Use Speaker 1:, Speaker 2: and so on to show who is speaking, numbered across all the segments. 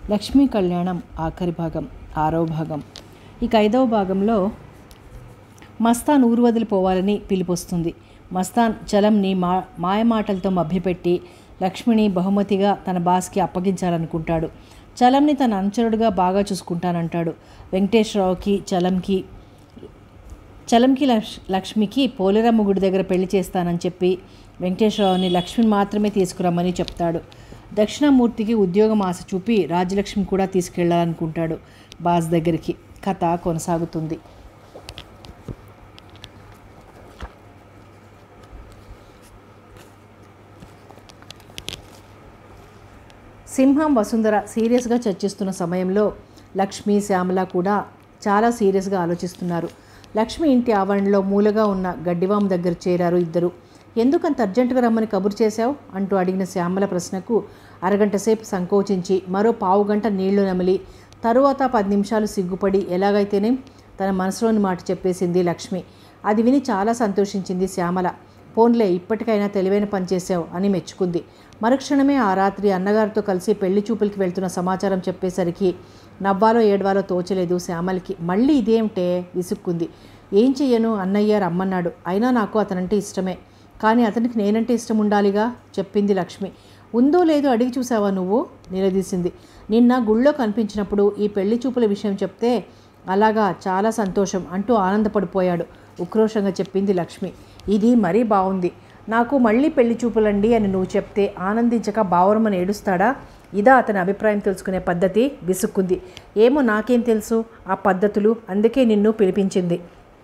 Speaker 1: లక్ష్మీ కళ్యాణం ఆఖరి భాగం ఆరవ భాగం ఇక ఐదవ భాగంలో మస్తాన్ ఊరు వదిలిపోవాలని పిలుపొస్తుంది మస్తాన్ చలంని మా మాయమాటలతో మభ్యపెట్టి లక్ష్మిని బహుమతిగా తన బాస్కి అప్పగించాలనుకుంటాడు చలంని తన అనుచరుడుగా బాగా చూసుకుంటానంటాడు వెంకటేశ్వరరావుకి చలంకి చలంకి లక్ష్ లక్ష్మికి పోలేరమ్మ గుడి దగ్గర పెళ్లి చేస్తానని చెప్పి వెంకటేశ్వరరావుని లక్ష్మిని మాత్రమే తీసుకురమ్మని చెప్తాడు దక్షిణామూర్తికి ఉద్యోగం ఆశ చూపి రాజ్యలక్ష్మి కూడా తీసుకెళ్లాలనుకుంటాడు బాస్ దగ్గరికి కథ కొనసాగుతుంది సింహం వసుంధర సీరియస్గా చర్చిస్తున్న సమయంలో లక్ష్మి శ్యామల కూడా చాలా సీరియస్గా ఆలోచిస్తున్నారు లక్ష్మి ఇంటి ఆవరణలో మూలగా ఉన్న గడ్డివాం దగ్గర చేరారు ఇద్దరు ఎందుకంత అర్జెంటుగా రమ్మని కబురు చేశావు అంటూ అడిగిన శ్యామల ప్రశ్నకు అరగంట సేపు సంకోచించి మరో పావు గంట నీళ్లు నమిలి తరువాత పది నిమిషాలు సిగ్గుపడి ఎలాగైతేనే తన మనసులోని మాట చెప్పేసింది లక్ష్మి అది విని చాలా సంతోషించింది శ్యామల పోన్లే ఇప్పటికైనా తెలివైన పని చేశావు అని మెచ్చుకుంది మరుక్షణమే ఆ రాత్రి అన్నగారితో కలిసి పెళ్లి చూపులకి వెళ్తున్న సమాచారం చెప్పేసరికి నవ్వాలో ఏడవాలో తోచలేదు శ్యామలకి మళ్ళీ ఇదేమిటే విసుక్కుంది ఏం చెయ్యను అన్నయ్య రమ్మన్నాడు అయినా నాకు అతనంటే ఇష్టమే కానీ అతనికి నేనంటే ఇష్టం ఉండాలిగా చెప్పింది లక్ష్మి ఉందో లేదో అడిగి చూసావా నువ్వు నిలదీసింది నిన్న గుళ్ళో కనిపించినప్పుడు ఈ పెళ్లి చూపుల విషయం చెప్తే అలాగా చాలా సంతోషం అంటూ ఆనందపడిపోయాడు ఉక్రోషంగా చెప్పింది లక్ష్మి ఇది మరీ బాగుంది నాకు మళ్ళీ పెళ్లి చూపులండి అని నువ్వు చెప్తే ఆనందించక బావరమని ఏడుస్తాడా ఇదా అతని అభిప్రాయం తెలుసుకునే పద్ధతి విసుక్కుంది ఏమో నాకేం తెలుసు ఆ పద్ధతులు అందుకే నిన్ను పిలిపించింది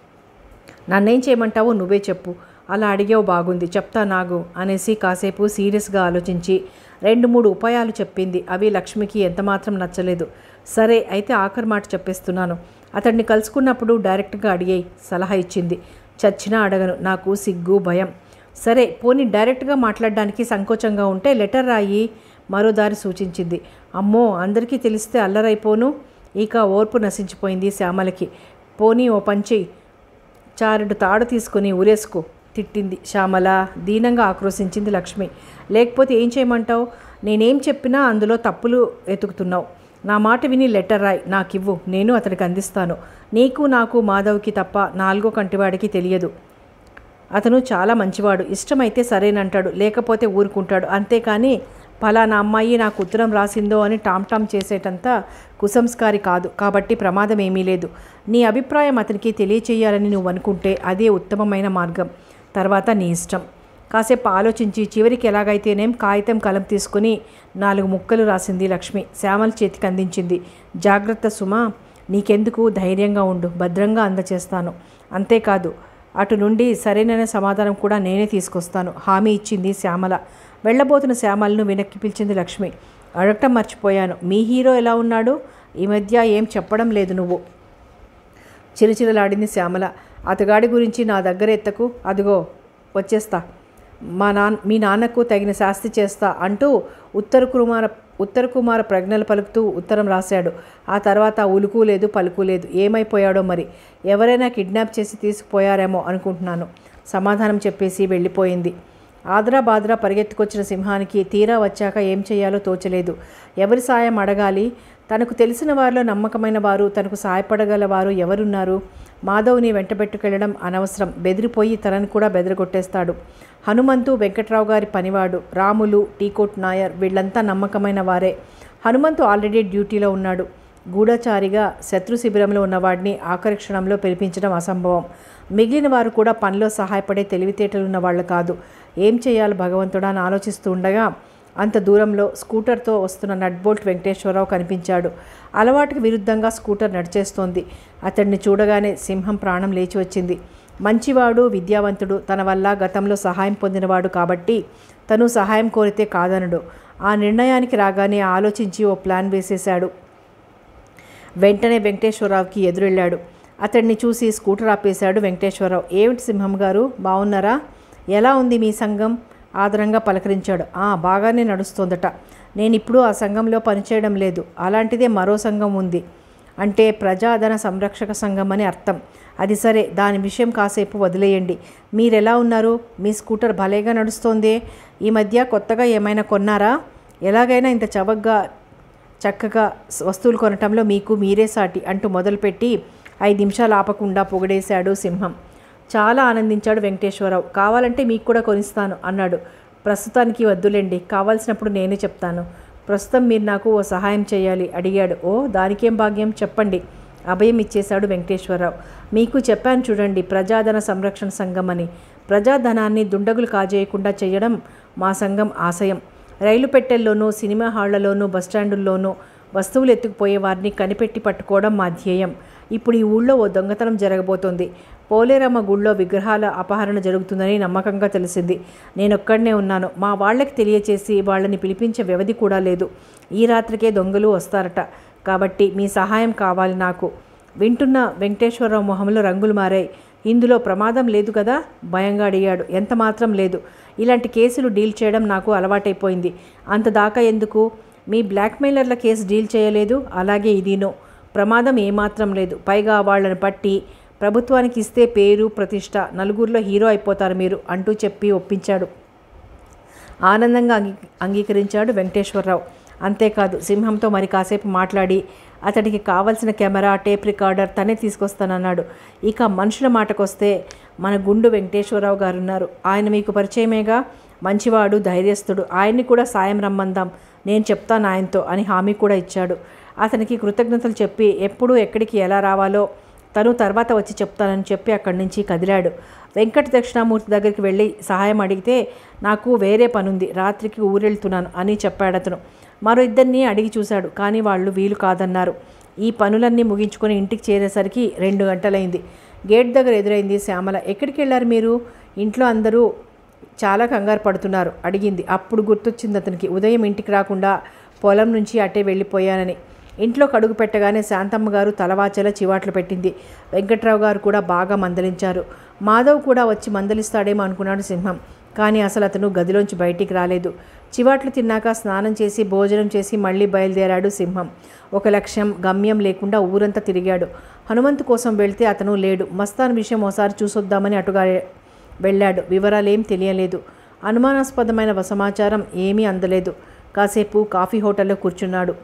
Speaker 1: నన్నేం చేయమంటావో నువ్వే చెప్పు అలా అడిగావు బాగుంది చెప్తా నాగు అనేసి కాసేపు సీరియస్గా ఆలోచించి రెండు మూడు ఉపాయాలు చెప్పింది అవి లక్ష్మికి ఎంతమాత్రం నచ్చలేదు సరే అయితే ఆఖరి మాట చెప్పేస్తున్నాను అతన్ని కలుసుకున్నప్పుడు డైరెక్ట్గా అడిగేయి సలహా ఇచ్చింది చచ్చినా అడగను నాకు సిగ్గు భయం సరే పోనీ డైరెక్ట్గా మాట్లాడడానికి సంకోచంగా ఉంటే లెటర్ రాయి మరో దారి సూచించింది అమ్మో అందరికీ తెలిస్తే అల్లరైపోను ఇక ఓర్పు నశించిపోయింది శ్యామలకి పోనీ ఓ పంచి చారెడు తాడు తీసుకుని ఊరేసుకో తిట్టింది శ్యామల దీనంగా ఆక్రోశించింది లక్ష్మి లేకపోతే ఏం చేయమంటావు నేనేం చెప్పినా అందులో తప్పులు వెతుకుతున్నావు నా మాట విని లెటర్ రాయ్ నాకివ్వు నేను అతడికి అందిస్తాను నీకు నాకు మాధవ్కి తప్ప నాలుగో కంటివాడికి తెలియదు అతను చాలా మంచివాడు ఇష్టమైతే సరేనంటాడు లేకపోతే ఊరుకుంటాడు అంతేకాని పలానా అమ్మాయి నాకు ఉత్తరం రాసిందో అని టామ్ టామ్ చేసేటంత కుసంస్కారి కాదు కాబట్టి ప్రమాదం ఏమీ లేదు నీ అభిప్రాయం అతనికి తెలియచేయాలని నువ్వు అనుకుంటే అదే ఉత్తమమైన మార్గం తర్వాత నీ ఇష్టం కాసేపు ఆలోచించి చివరికి ఎలాగైతేనేం కాగితం కలం తీసుకుని నాలుగు ముక్కలు రాసింది లక్ష్మి శ్యామల చేతికి అందించింది జాగ్రత్త సుమా నీకెందుకు ధైర్యంగా ఉండు భద్రంగా అందచేస్తాను అంతేకాదు అటు నుండి సరైన సమాధానం కూడా నేనే తీసుకొస్తాను హామీ ఇచ్చింది శ్యామల వెళ్ళబోతున్న శ్యామలను వెనక్కి పిలిచింది లక్ష్మి అడగటం మర్చిపోయాను మీ హీరో ఎలా ఉన్నాడు ఈ మధ్య ఏం చెప్పడం లేదు నువ్వు చిరుచిరలాడింది శ్యామల అతగాడి గురించి నా దగ్గర ఎత్తకు అదిగో వచ్చేస్తా మా నాన్న మీ నాన్నకు తగిన శాస్తి చేస్తా అంటూ ఉత్తర కుమార ఉత్తర కుమార ప్రజ్ఞలు పలుకుతూ ఉత్తరం రాశాడు ఆ తర్వాత ఉలుకు లేదు పలుకు లేదు ఏమైపోయాడో మరి ఎవరైనా కిడ్నాప్ చేసి తీసుకుపోయారేమో అనుకుంటున్నాను సమాధానం చెప్పేసి వెళ్ళిపోయింది ఆద్రా బాద్రా పరిగెత్తుకొచ్చిన సింహానికి తీరా వచ్చాక ఏం చేయాలో తోచలేదు ఎవరి సాయం అడగాలి తనకు తెలిసిన వారిలో నమ్మకమైన వారు తనకు సాయపడగల వారు ఎవరున్నారు మాధవ్ని వెంటబెట్టుకెళ్లడం అనవసరం బెదిరిపోయి తనని కూడా బెదరగొట్టేస్తాడు హనుమంతు వెంకట్రావు గారి పనివాడు రాములు టీకోట్ నాయర్ వీళ్ళంతా నమ్మకమైన వారే హనుమంతు ఆల్రెడీ డ్యూటీలో ఉన్నాడు గూఢచారిగా శత్రు శిబిరంలో ఉన్నవాడిని ఆఖరి క్షణంలో పిలిపించడం అసంభవం మిగిలిన వారు కూడా పనిలో సహాయపడే తెలివితేటలు ఉన్న వాళ్ళు కాదు ఏం చేయాలి భగవంతుడా అని ఆలోచిస్తూ ఉండగా అంత దూరంలో స్కూటర్తో వస్తున్న నట్బోల్ట్ వెంకటేశ్వరరావు కనిపించాడు అలవాటుకు విరుద్ధంగా స్కూటర్ నడిచేస్తోంది అతడిని చూడగానే సింహం ప్రాణం లేచి వచ్చింది మంచివాడు విద్యావంతుడు తన వల్ల గతంలో సహాయం పొందినవాడు కాబట్టి తను సహాయం కోరితే కాదనడు ఆ నిర్ణయానికి రాగానే ఆలోచించి ఓ ప్లాన్ వేసేశాడు వెంటనే వెంకటేశ్వరరావుకి ఎదురెళ్ళాడు అతడిని చూసి స్కూటర్ ఆపేశాడు వెంకటేశ్వరరావు ఏమిటి సింహం గారు బాగున్నారా ఎలా ఉంది మీ సంఘం ఆదరంగా పలకరించాడు ఆ బాగానే నడుస్తోందట నేను ఇప్పుడు ఆ సంఘంలో పనిచేయడం లేదు అలాంటిదే మరో సంఘం ఉంది అంటే ప్రజాధన సంరక్షక సంఘం అని అర్థం అది సరే దాని విషయం కాసేపు వదిలేయండి మీరెలా ఉన్నారు మీ స్కూటర్ భలేగా నడుస్తోందే ఈ మధ్య కొత్తగా ఏమైనా కొన్నారా ఎలాగైనా ఇంత చవకగా చక్కగా స- వస్తువులు కొనటంలో మీకు మీరే సాటి అంటూ మొదలుపెట్టి ఐదు నిమిషాలు ఆపకుండా పొగిడేశాడు సింహం చాలా ఆనందించాడు వెంకటేశ్వరరావు కావాలంటే మీకు కూడా కొనిస్తాను అన్నాడు ప్రస్తుతానికి వద్దులేండి కావాల్సినప్పుడు నేనే చెప్తాను ప్రస్తుతం మీరు నాకు ఓ సహాయం చేయాలి అడిగాడు ఓ దానికేం భాగ్యం చెప్పండి అభయం ఇచ్చేశాడు వెంకటేశ్వరరావు మీకు చెప్పాను చూడండి ప్రజాధన సంరక్షణ సంఘం అని ప్రజాధనాన్ని దుండగులు కాజేయకుండా చేయడం మా సంఘం ఆశయం రైలు పెట్టెల్లోనూ సినిమా హాళ్లలోనూ బస్టాండుల్లోనూ వస్తువులు ఎత్తుకుపోయే వారిని కనిపెట్టి పట్టుకోవడం మా ధ్యేయం ఇప్పుడు ఈ ఊళ్ళో ఓ దొంగతనం జరగబోతోంది పోలేరమ్మ గుళ్ళో విగ్రహాల అపహరణ జరుగుతుందని నమ్మకంగా తెలిసింది నేనొక్కడనే ఉన్నాను మా వాళ్ళకి తెలియచేసి వాళ్ళని పిలిపించే వ్యవధి కూడా లేదు ఈ రాత్రికే దొంగలు వస్తారట కాబట్టి మీ సహాయం కావాలి నాకు వింటున్న వెంకటేశ్వరరావు మొహంలో రంగులు మారాయి ఇందులో ప్రమాదం లేదు కదా భయంగా అడిగాడు ఎంత మాత్రం లేదు ఇలాంటి కేసులు డీల్ చేయడం నాకు అలవాటైపోయింది అంత దాకా ఎందుకు మీ బ్లాక్మెయిలర్ల కేసు డీల్ చేయలేదు అలాగే ఇదినో ప్రమాదం ఏమాత్రం లేదు పైగా వాళ్ళని పట్టి ప్రభుత్వానికి ఇస్తే పేరు ప్రతిష్ట నలుగురిలో హీరో అయిపోతారు మీరు అంటూ చెప్పి ఒప్పించాడు ఆనందంగా అంగీ అంగీకరించాడు వెంకటేశ్వరరావు అంతేకాదు సింహంతో మరి కాసేపు మాట్లాడి అతడికి కావలసిన కెమెరా టేప్ రికార్డర్ తనే తీసుకొస్తానన్నాడు ఇక మనుషుల మాటకొస్తే మన గుండు వెంకటేశ్వరరావు గారు ఉన్నారు ఆయన మీకు పరిచయమేగా మంచివాడు ధైర్యస్తుడు ఆయన్ని కూడా సాయం రమ్మందాం నేను చెప్తాను ఆయనతో అని హామీ కూడా ఇచ్చాడు అతనికి కృతజ్ఞతలు చెప్పి ఎప్పుడు ఎక్కడికి ఎలా రావాలో తను తర్వాత వచ్చి చెప్తానని చెప్పి అక్కడి నుంచి కదిలాడు వెంకట దక్షిణామూర్తి దగ్గరికి వెళ్ళి సహాయం అడిగితే నాకు వేరే పనుంది రాత్రికి ఊరెళ్తున్నాను అని చెప్పాడు అతను మరో ఇద్దరిని అడిగి చూశాడు కానీ వాళ్ళు వీలు కాదన్నారు ఈ పనులన్నీ ముగించుకొని ఇంటికి చేరేసరికి రెండు గంటలైంది గేట్ దగ్గర ఎదురైంది శ్యామల ఎక్కడికి వెళ్ళారు మీరు ఇంట్లో అందరూ చాలా కంగారు పడుతున్నారు అడిగింది అప్పుడు గుర్తొచ్చింది అతనికి ఉదయం ఇంటికి రాకుండా పొలం నుంచి అటే వెళ్ళిపోయానని ఇంట్లో కడుగు పెట్టగానే శాంతమ్మ గారు తలవాచేలా చివాట్లు పెట్టింది వెంకట్రావు గారు కూడా బాగా మందలించారు మాధవ్ కూడా వచ్చి మందలిస్తాడేమో అనుకున్నాడు సింహం కానీ అసలు అతను గదిలోంచి బయటికి రాలేదు చివాట్లు తిన్నాక స్నానం చేసి భోజనం చేసి మళ్ళీ బయలుదేరాడు సింహం ఒక లక్ష్యం గమ్యం లేకుండా ఊరంతా తిరిగాడు హనుమంతు కోసం వెళ్తే అతను లేడు మస్తాన్ విషయం ఓసారి చూసొద్దామని అటుగా వెళ్ళాడు వివరాలేం తెలియలేదు అనుమానాస్పదమైన సమాచారం ఏమీ అందలేదు కాసేపు కాఫీ హోటల్లో కూర్చున్నాడు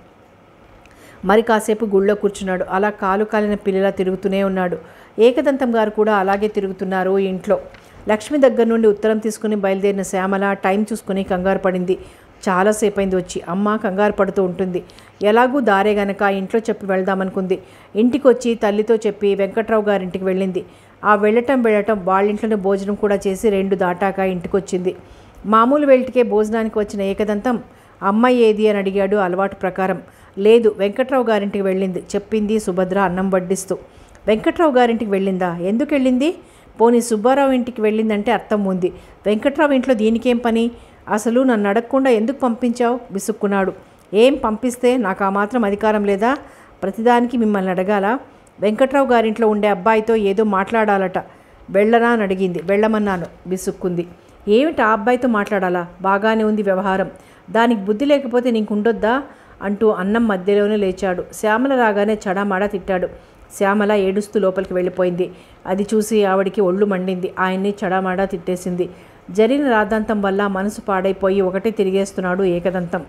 Speaker 1: మరి కాసేపు గుళ్ళో కూర్చున్నాడు అలా కాలు కాలిన పిల్లలా తిరుగుతూనే ఉన్నాడు ఏకదంతం గారు కూడా అలాగే తిరుగుతున్నారు ఇంట్లో లక్ష్మి దగ్గర నుండి ఉత్తరం తీసుకుని బయలుదేరిన శ్యామల టైం చూసుకుని కంగారు పడింది చాలాసేపు అయింది వచ్చి అమ్మ కంగారు పడుతూ ఉంటుంది ఎలాగూ దారే గనక ఇంట్లో చెప్పి వెళ్దామనుకుంది ఇంటికి వచ్చి తల్లితో చెప్పి వెంకట్రావు గారింటికి వెళ్ళింది ఆ వెళ్ళటం వెళ్ళటం వాళ్ళింట్లోనే భోజనం కూడా చేసి రెండు దాటాక ఇంటికి వచ్చింది మామూలు వెళ్ళటికే భోజనానికి వచ్చిన ఏకదంతం అమ్మాయి ఏది అని అడిగాడు అలవాటు ప్రకారం లేదు వెంకట్రావు గారింటికి వెళ్ళింది చెప్పింది సుభద్ర అన్నం వడ్డిస్తూ వెంకట్రావు గారింటికి వెళ్ళిందా ఎందుకు వెళ్ళింది పోనీ సుబ్బారావు ఇంటికి వెళ్ళిందంటే అర్థం ఉంది వెంకట్రావు ఇంట్లో దీనికేం పని అసలు నన్ను అడగకుండా ఎందుకు పంపించావు విసుక్కున్నాడు ఏం పంపిస్తే నాకు ఆ మాత్రం అధికారం లేదా ప్రతిదానికి మిమ్మల్ని అడగాల వెంకట్రావు గారింట్లో ఉండే అబ్బాయితో ఏదో మాట్లాడాలట వెళ్ళనా అని అడిగింది వెళ్ళమన్నాను విసుక్కుంది ఏమిటి ఆ అబ్బాయితో మాట్లాడాలా బాగానే ఉంది వ్యవహారం దానికి బుద్ధి లేకపోతే నీకు ఉండొద్దా అంటూ అన్నం మధ్యలోనే లేచాడు శ్యామల రాగానే చడామాడా తిట్టాడు శ్యామల ఏడుస్తూ లోపలికి వెళ్ళిపోయింది అది చూసి ఆవిడికి ఒళ్ళు మండింది ఆయన్ని చడామాడా తిట్టేసింది జరిగిన రాద్ధాంతం వల్ల మనసు పాడైపోయి ఒకటే తిరిగేస్తున్నాడు ఏకదంతం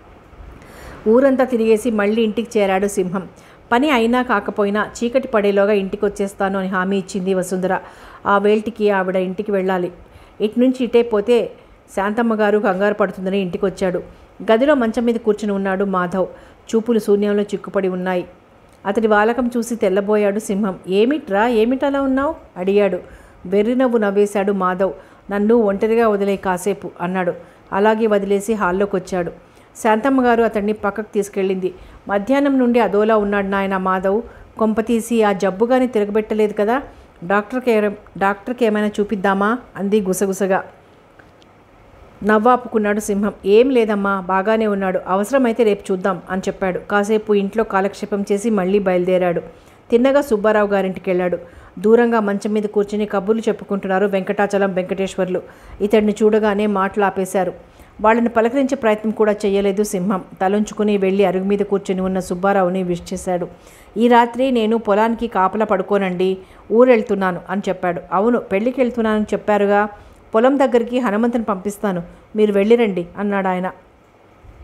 Speaker 1: ఊరంతా తిరిగేసి మళ్ళీ ఇంటికి చేరాడు సింహం పని అయినా కాకపోయినా చీకటి పడేలోగా ఇంటికి వచ్చేస్తాను అని హామీ ఇచ్చింది వసుంధర ఆ వేల్టికి ఆవిడ ఇంటికి వెళ్ళాలి ఇటు నుంచి ఇటే పోతే శాంతమ్మ గారు కంగారు పడుతుందని ఇంటికి వచ్చాడు గదిలో మంచం మీద కూర్చుని ఉన్నాడు మాధవ్ చూపులు శూన్యంలో చిక్కుపడి ఉన్నాయి అతడి వాలకం చూసి తెల్లబోయాడు సింహం ఏమిట్రా ఏమిటలా ఉన్నావు అడిగాడు వెర్రి నవ్వు నవ్వేశాడు మాధవ్ నన్ను ఒంటరిగా వదిలే కాసేపు అన్నాడు అలాగే వదిలేసి హాల్లోకి వచ్చాడు శాంతమ్మ గారు అతన్ని పక్కకు తీసుకెళ్ళింది మధ్యాహ్నం నుండి అదోలా ఉన్నాడు నాయన మాధవ్ కొంపతీసి ఆ జబ్బుగాని తిరగబెట్టలేదు కదా డాక్టర్కి ఏ- డాక్టర్కి ఏమైనా చూపిద్దామా అంది గుసగుసగా నవ్వాపుకున్నాడు సింహం ఏం లేదమ్మా బాగానే ఉన్నాడు అవసరమైతే రేపు చూద్దాం అని చెప్పాడు కాసేపు ఇంట్లో కాలక్షేపం చేసి మళ్ళీ బయలుదేరాడు తిన్నగా సుబ్బారావు గారింటికి వెళ్ళాడు దూరంగా మంచం మీద కూర్చుని కబుర్లు చెప్పుకుంటున్నారు వెంకటాచలం వెంకటేశ్వర్లు ఇతడిని చూడగానే మాటలు ఆపేశారు వాళ్ళని పలకరించే ప్రయత్నం కూడా చేయలేదు సింహం తలంచుకుని వెళ్ళి అరుగు మీద కూర్చుని ఉన్న సుబ్బారావుని విష్ చేశాడు ఈ రాత్రి నేను పొలానికి కాపలా పడుకోనండి ఊరెళ్తున్నాను అని చెప్పాడు అవును పెళ్ళికి వెళ్తున్నానని చెప్పారుగా పొలం దగ్గరికి హనుమంతుని పంపిస్తాను మీరు వెళ్ళిరండి అన్నాడు ఆయన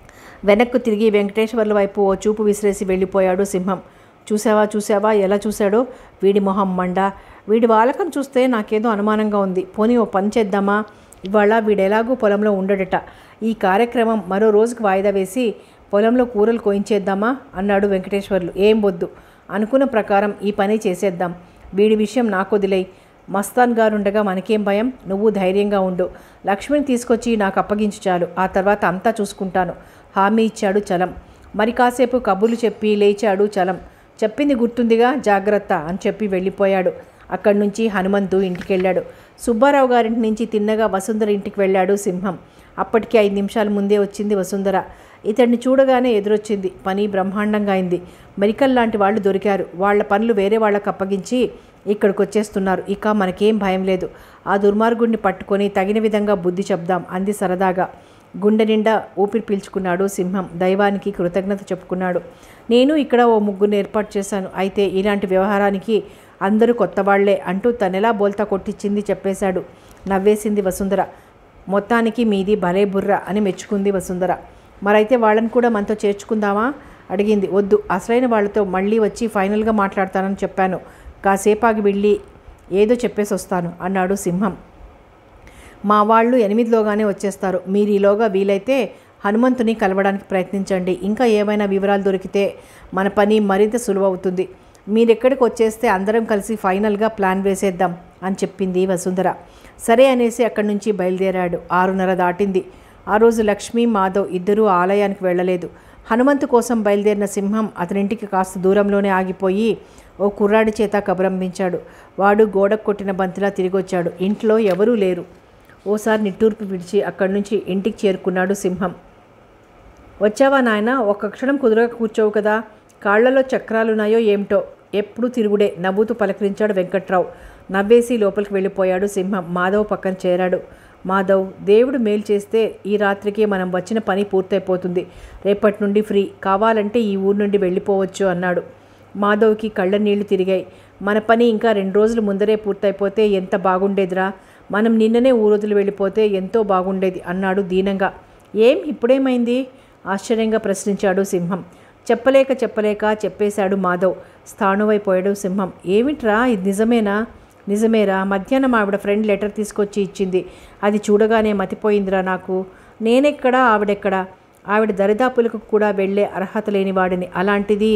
Speaker 1: వెనక్కు తిరిగి వెంకటేశ్వర్ల వైపు ఓ చూపు విసిరేసి వెళ్ళిపోయాడు సింహం చూసావా చూసావా ఎలా చూశాడో వీడి మొహం మండ వీడి వాలకం చూస్తే నాకేదో అనుమానంగా ఉంది పోనీ ఓ పని చేద్దామా ఇవాళ వీడెలాగూ పొలంలో ఉండడట ఈ కార్యక్రమం మరో రోజుకు వాయిదా వేసి పొలంలో కూరలు కోయించేద్దామా అన్నాడు వెంకటేశ్వర్లు ఏం వద్దు అనుకున్న ప్రకారం ఈ పని చేసేద్దాం వీడి విషయం నాకు వదిలేయి మస్తాన్ గారుండగా మనకేం భయం నువ్వు ధైర్యంగా ఉండు లక్ష్మిని తీసుకొచ్చి నాకు అప్పగించు చాలు ఆ తర్వాత అంతా చూసుకుంటాను హామీ ఇచ్చాడు చలం మరి కాసేపు కబుర్లు చెప్పి లేచాడు చలం చెప్పింది గుర్తుందిగా జాగ్రత్త అని చెప్పి వెళ్ళిపోయాడు అక్కడి నుంచి హనుమంతు ఇంటికి వెళ్ళాడు సుబ్బారావు గారింటి నుంచి తిన్నగా వసుంధర ఇంటికి వెళ్ళాడు సింహం అప్పటికి ఐదు నిమిషాల ముందే వచ్చింది వసుంధర ఇతడిని చూడగానే ఎదురొచ్చింది పని బ్రహ్మాండంగా అయింది మెరికల్ లాంటి వాళ్ళు దొరికారు వాళ్ళ పనులు వేరే వాళ్ళకి అప్పగించి ఇక్కడికి వచ్చేస్తున్నారు ఇక మనకేం భయం లేదు ఆ దుర్మార్గుడిని పట్టుకొని తగిన విధంగా బుద్ధి చెప్దాం అంది సరదాగా గుండె నిండా ఊపిరి పీల్చుకున్నాడు సింహం దైవానికి కృతజ్ఞత చెప్పుకున్నాడు నేను ఇక్కడ ఓ ముగ్గురిని ఏర్పాటు చేశాను అయితే ఇలాంటి వ్యవహారానికి అందరూ కొత్త వాళ్లే అంటూ తనెలా బోల్తా కొట్టించింది చెప్పేశాడు నవ్వేసింది వసుంధర మొత్తానికి మీది భలే బుర్ర అని మెచ్చుకుంది వసుంధర మరైతే వాళ్ళని కూడా మనతో చేర్చుకుందామా అడిగింది వద్దు అసలైన వాళ్ళతో మళ్ళీ వచ్చి ఫైనల్గా మాట్లాడతానని చెప్పాను కాసేపాగి వెళ్ళి ఏదో చెప్పేసి వస్తాను అన్నాడు సింహం మా వాళ్ళు ఎనిమిదిలోగానే వచ్చేస్తారు మీరు ఈలోగా వీలైతే హనుమంతుని కలవడానికి ప్రయత్నించండి ఇంకా ఏమైనా వివరాలు దొరికితే మన పని మరింత సులువవుతుంది మీరెక్కడికి వచ్చేస్తే అందరం కలిసి ఫైనల్గా ప్లాన్ వేసేద్దాం అని చెప్పింది వసుంధర సరే అనేసి అక్కడి నుంచి బయలుదేరాడు ఆరున్నర దాటింది ఆ రోజు లక్ష్మీ మాధవ్ ఇద్దరూ ఆలయానికి వెళ్ళలేదు హనుమంతు కోసం బయలుదేరిన సింహం అతనింటికి కాస్త దూరంలోనే ఆగిపోయి ఓ కుర్రాడి చేత కబురంపించాడు వాడు గోడకు కొట్టిన బంతిలా తిరిగొచ్చాడు ఇంట్లో ఎవరూ లేరు ఓసారి నిట్టూర్పు విడిచి అక్కడి నుంచి ఇంటికి చేరుకున్నాడు సింహం వచ్చావా నాయన ఒక్క క్షణం కుదురగా కూర్చోవు కదా కాళ్లలో చక్రాలున్నాయో ఏమిటో ఎప్పుడు తిరుగుడే నవ్వుతూ పలకరించాడు వెంకట్రావు నవ్వేసి లోపలికి వెళ్ళిపోయాడు సింహం మాధవ్ పక్కన చేరాడు మాధవ్ దేవుడు మేలు చేస్తే ఈ రాత్రికి మనం వచ్చిన పని పూర్తయిపోతుంది రేపటి నుండి ఫ్రీ కావాలంటే ఈ ఊరు నుండి వెళ్ళిపోవచ్చు అన్నాడు మాధవ్కి కళ్ళ నీళ్లు తిరిగాయి మన పని ఇంకా రెండు రోజుల ముందరే పూర్తయిపోతే ఎంత బాగుండేదిరా మనం నిన్ననే ఊరొదులు వెళ్ళిపోతే ఎంతో బాగుండేది అన్నాడు దీనంగా ఏం ఇప్పుడేమైంది ఆశ్చర్యంగా ప్రశ్నించాడు సింహం చెప్పలేక చెప్పలేక చెప్పేశాడు మాధవ్ స్థాణువైపోయాడు సింహం ఏమిట్రా ఇది నిజమేనా నిజమేరా మధ్యాహ్నం ఆవిడ ఫ్రెండ్ లెటర్ తీసుకొచ్చి ఇచ్చింది అది చూడగానే మతిపోయిందిరా నాకు నేనెక్కడా ఆవిడెక్కడా ఆవిడ దరిదాపులకు కూడా వెళ్ళే అర్హత లేని వాడిని అలాంటిది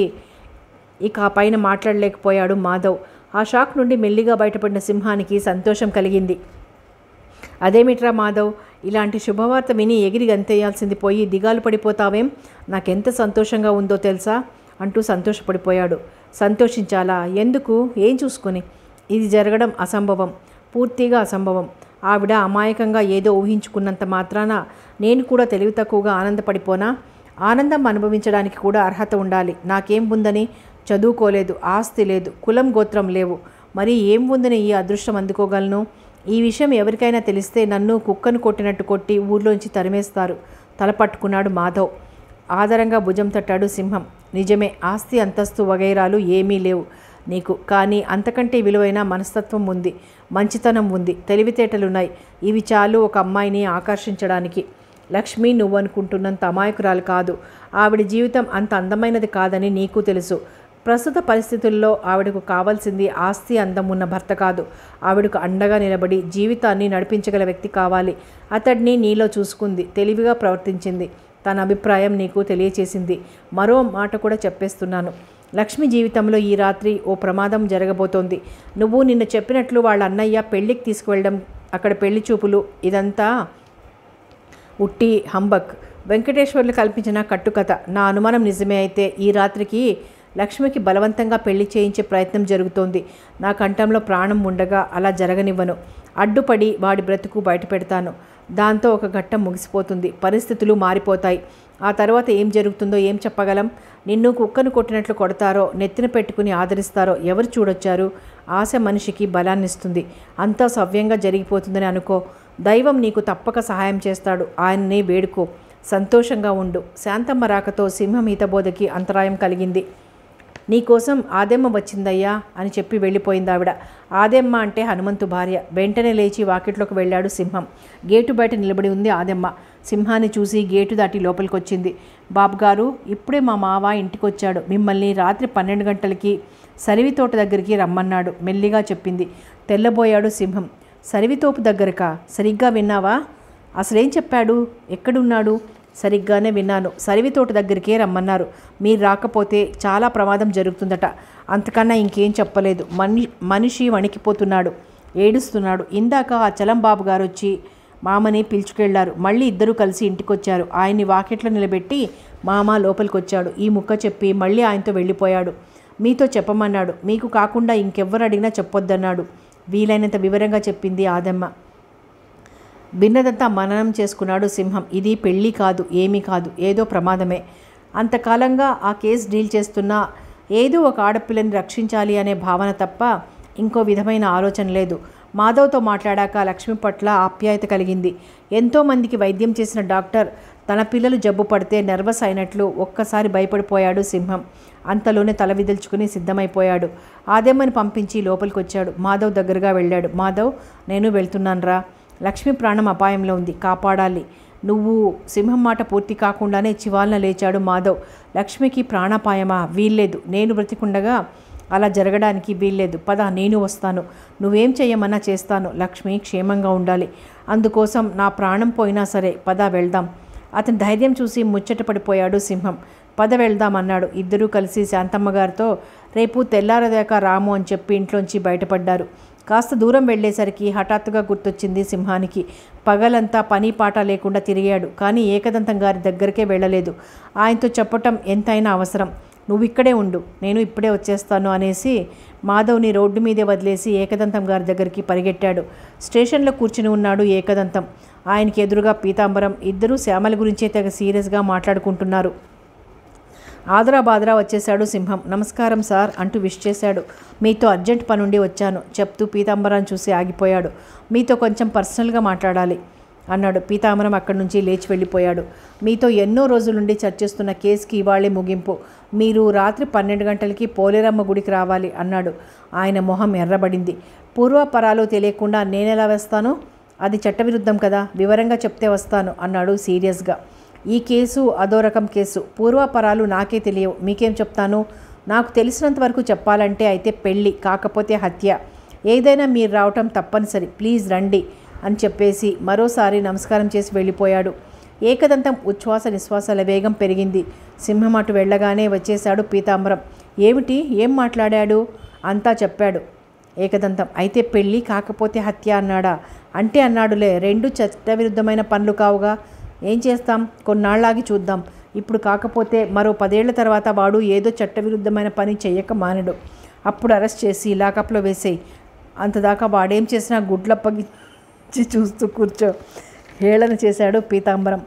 Speaker 1: ఇక ఆ పైన మాట్లాడలేకపోయాడు మాధవ్ ఆ షాక్ నుండి మెల్లిగా బయటపడిన సింహానికి సంతోషం కలిగింది అదేమిట్రా మాధవ్ ఇలాంటి శుభవార్త విని ఎగిరి గంతేయాల్సింది పోయి దిగాలు పడిపోతావేం నాకెంత సంతోషంగా ఉందో తెలుసా అంటూ సంతోషపడిపోయాడు సంతోషించాలా ఎందుకు ఏం చూసుకొని ఇది జరగడం అసంభవం పూర్తిగా అసంభవం ఆవిడ అమాయకంగా ఏదో ఊహించుకున్నంత మాత్రాన నేను కూడా తెలివి తక్కువగా ఆనందపడిపోనా ఆనందం అనుభవించడానికి కూడా అర్హత ఉండాలి నాకేం ఉందని చదువుకోలేదు ఆస్తి లేదు కులం గోత్రం లేవు మరి ఏం ఉందని ఈ అదృష్టం అందుకోగలను ఈ విషయం ఎవరికైనా తెలిస్తే నన్ను కుక్కను కొట్టినట్టు కొట్టి ఊర్లోంచి తరిమేస్తారు తల పట్టుకున్నాడు మాధవ్ ఆదరంగా భుజం తట్టాడు సింహం నిజమే ఆస్తి అంతస్తు వగైరాలు ఏమీ లేవు నీకు కానీ అంతకంటే విలువైన మనస్తత్వం ఉంది మంచితనం ఉంది తెలివితేటలున్నాయి ఇవి చాలు ఒక అమ్మాయిని ఆకర్షించడానికి లక్ష్మి నువ్వు అనుకుంటున్నంత అమాయకురాలు కాదు ఆవిడ జీవితం అంత అందమైనది కాదని నీకు తెలుసు ప్రస్తుత పరిస్థితుల్లో ఆవిడకు కావాల్సింది ఆస్తి అందం ఉన్న భర్త కాదు ఆవిడకు అండగా నిలబడి జీవితాన్ని నడిపించగల వ్యక్తి కావాలి అతడిని నీలో చూసుకుంది తెలివిగా ప్రవర్తించింది తన అభిప్రాయం నీకు తెలియచేసింది మరో మాట కూడా చెప్పేస్తున్నాను లక్ష్మి జీవితంలో ఈ రాత్రి ఓ ప్రమాదం జరగబోతోంది నువ్వు నిన్న చెప్పినట్లు వాళ్ళ అన్నయ్య పెళ్ళికి తీసుకువెళ్ళడం అక్కడ పెళ్లి చూపులు ఇదంతా ఉట్టి హంబక్ వెంకటేశ్వర్లు కల్పించిన కట్టుకథ నా అనుమానం నిజమే అయితే ఈ రాత్రికి లక్ష్మికి బలవంతంగా పెళ్లి చేయించే ప్రయత్నం జరుగుతోంది నా కంఠంలో ప్రాణం ఉండగా అలా జరగనివ్వను అడ్డుపడి వాడి బ్రతుకు బయట పెడతాను దాంతో ఒక ఘట్టం ముగిసిపోతుంది పరిస్థితులు మారిపోతాయి ఆ తర్వాత ఏం జరుగుతుందో ఏం చెప్పగలం నిన్ను కుక్కను కొట్టినట్లు కొడతారో నెత్తిన పెట్టుకుని ఆదరిస్తారో ఎవరు చూడొచ్చారు ఆశ మనిషికి బలాన్నిస్తుంది అంతా సవ్యంగా జరిగిపోతుందని అనుకో దైవం నీకు తప్పక సహాయం చేస్తాడు ఆయన్ని వేడుకో సంతోషంగా ఉండు శాంతమ్మ రాకతో సింహం ఈతబోధకి అంతరాయం కలిగింది నీకోసం ఆదెమ్మ వచ్చిందయ్యా అని చెప్పి వెళ్ళిపోయింది ఆవిడ ఆదెమ్మ అంటే హనుమంతు భార్య వెంటనే లేచి వాకిట్లోకి వెళ్ళాడు సింహం గేటు బయట నిలబడి ఉంది ఆదెమ్మ సింహాన్ని చూసి గేటు దాటి లోపలికి వచ్చింది బాబుగారు ఇప్పుడే మా మావ ఇంటికి వచ్చాడు మిమ్మల్ని రాత్రి పన్నెండు గంటలకి సరివి తోట దగ్గరికి రమ్మన్నాడు మెల్లిగా చెప్పింది తెల్లబోయాడు సింహం సరివితోపు దగ్గరకా సరిగ్గా విన్నావా అసలేం చెప్పాడు ఎక్కడున్నాడు సరిగ్గానే విన్నాను సరివి తోట దగ్గరికే రమ్మన్నారు మీరు రాకపోతే చాలా ప్రమాదం జరుగుతుందట అంతకన్నా ఇంకేం చెప్పలేదు మని మనిషి వణికిపోతున్నాడు ఏడుస్తున్నాడు ఇందాక ఆ చలం బాబు గారు వచ్చి మామని పిలుచుకెళ్లారు మళ్ళీ ఇద్దరూ కలిసి ఇంటికొచ్చారు ఆయన్ని వాకెట్లో నిలబెట్టి మామ లోపలికి వచ్చాడు ఈ ముక్క చెప్పి మళ్ళీ ఆయనతో వెళ్ళిపోయాడు మీతో చెప్పమన్నాడు మీకు కాకుండా ఇంకెవ్వరు అడిగినా చెప్పొద్దన్నాడు వీలైనంత వివరంగా చెప్పింది ఆదమ్మ విన్నదంతా మననం చేసుకున్నాడు సింహం ఇది పెళ్ళి కాదు ఏమీ కాదు ఏదో ప్రమాదమే అంతకాలంగా ఆ కేసు డీల్ చేస్తున్నా ఏదో ఒక ఆడపిల్లని రక్షించాలి అనే భావన తప్ప ఇంకో విధమైన ఆలోచన లేదు మాధవ్తో మాట్లాడాక లక్ష్మి పట్ల ఆప్యాయత కలిగింది ఎంతోమందికి వైద్యం చేసిన డాక్టర్ తన పిల్లలు జబ్బు పడితే నర్వస్ అయినట్లు ఒక్కసారి భయపడిపోయాడు సింహం అంతలోనే తల విదిల్చుకుని సిద్ధమైపోయాడు ఆదెమ్మని పంపించి లోపలికి వచ్చాడు మాధవ్ దగ్గరగా వెళ్ళాడు మాధవ్ నేను వెళ్తున్నానురా లక్ష్మి ప్రాణం అపాయంలో ఉంది కాపాడాలి నువ్వు సింహం మాట పూర్తి కాకుండానే చివాలన లేచాడు మాధవ్ లక్ష్మికి ప్రాణాపాయమా వీల్లేదు నేను బ్రతికుండగా అలా జరగడానికి వీల్లేదు పద నేను వస్తాను నువ్వేం చెయ్యమన్నా చేస్తాను లక్ష్మి క్షేమంగా ఉండాలి అందుకోసం నా ప్రాణం పోయినా సరే పద వెళ్దాం అతని ధైర్యం చూసి ముచ్చటపడిపోయాడు సింహం పద వెళ్దాం అన్నాడు ఇద్దరూ కలిసి శాంతమ్మ గారితో రేపు తెల్లారదాకా రాము అని చెప్పి ఇంట్లోంచి బయటపడ్డారు కాస్త దూరం వెళ్ళేసరికి హఠాత్తుగా గుర్తొచ్చింది సింహానికి పగలంతా పని పాట లేకుండా తిరిగాడు కానీ ఏకదంతం గారి దగ్గరికే వెళ్ళలేదు ఆయనతో చెప్పటం ఎంతైనా అవసరం నువ్వు ఇక్కడే ఉండు నేను ఇప్పుడే వచ్చేస్తాను అనేసి మాధవ్ని రోడ్డు మీదే వదిలేసి ఏకదంతం గారి దగ్గరికి పరిగెట్టాడు స్టేషన్లో కూర్చుని ఉన్నాడు ఏకదంతం ఆయనకి ఎదురుగా పీతాంబరం ఇద్దరూ శ్యామల గురించే తెగ సీరియస్గా మాట్లాడుకుంటున్నారు ఆదరా బాదరా వచ్చేశాడు సింహం నమస్కారం సార్ అంటూ విష్ చేశాడు మీతో అర్జెంట్ పనుండి వచ్చాను చెప్తూ పీతాంబరాన్ని చూసి ఆగిపోయాడు మీతో కొంచెం పర్సనల్గా మాట్లాడాలి అన్నాడు పీతాంబరం అక్కడి నుంచి లేచి వెళ్ళిపోయాడు మీతో ఎన్నో రోజుల నుండి చర్చిస్తున్న కేసుకి ఇవాళే ముగింపు మీరు రాత్రి పన్నెండు గంటలకి పోలేరమ్మ గుడికి రావాలి అన్నాడు ఆయన మొహం ఎర్రబడింది పూర్వపరాలు తెలియకుండా నేనెలా వేస్తాను అది చట్టవిరుద్ధం కదా వివరంగా చెప్తే వస్తాను అన్నాడు సీరియస్గా ఈ కేసు అదో రకం కేసు పూర్వాపరాలు నాకే తెలియవు మీకేం చెప్తాను నాకు తెలిసినంత వరకు చెప్పాలంటే అయితే పెళ్ళి కాకపోతే హత్య ఏదైనా మీరు రావటం తప్పనిసరి ప్లీజ్ రండి అని చెప్పేసి మరోసారి నమస్కారం చేసి వెళ్ళిపోయాడు ఏకదంతం ఉచ్ఛ్వాస నిశ్వాసాల వేగం పెరిగింది సింహం అటు వెళ్ళగానే వచ్చేశాడు పీతాంబరం ఏమిటి ఏం మాట్లాడాడు అంతా చెప్పాడు ఏకదంతం అయితే పెళ్ళి కాకపోతే హత్య అన్నాడా అంటే అన్నాడులే రెండు చట్టవిరుద్ధమైన పనులు కావుగా ఏం చేస్తాం కొన్నాళ్ళాగి చూద్దాం ఇప్పుడు కాకపోతే మరో పదేళ్ల తర్వాత వాడు ఏదో చట్టవిరుద్ధమైన పని చెయ్యక మానడు అప్పుడు అరెస్ట్ చేసి లాకప్లో వేసేయి అంతదాకా వాడేం చేసినా గుడ్లప్పగించి చూస్తూ కూర్చో హేళన చేశాడు పీతాంబరం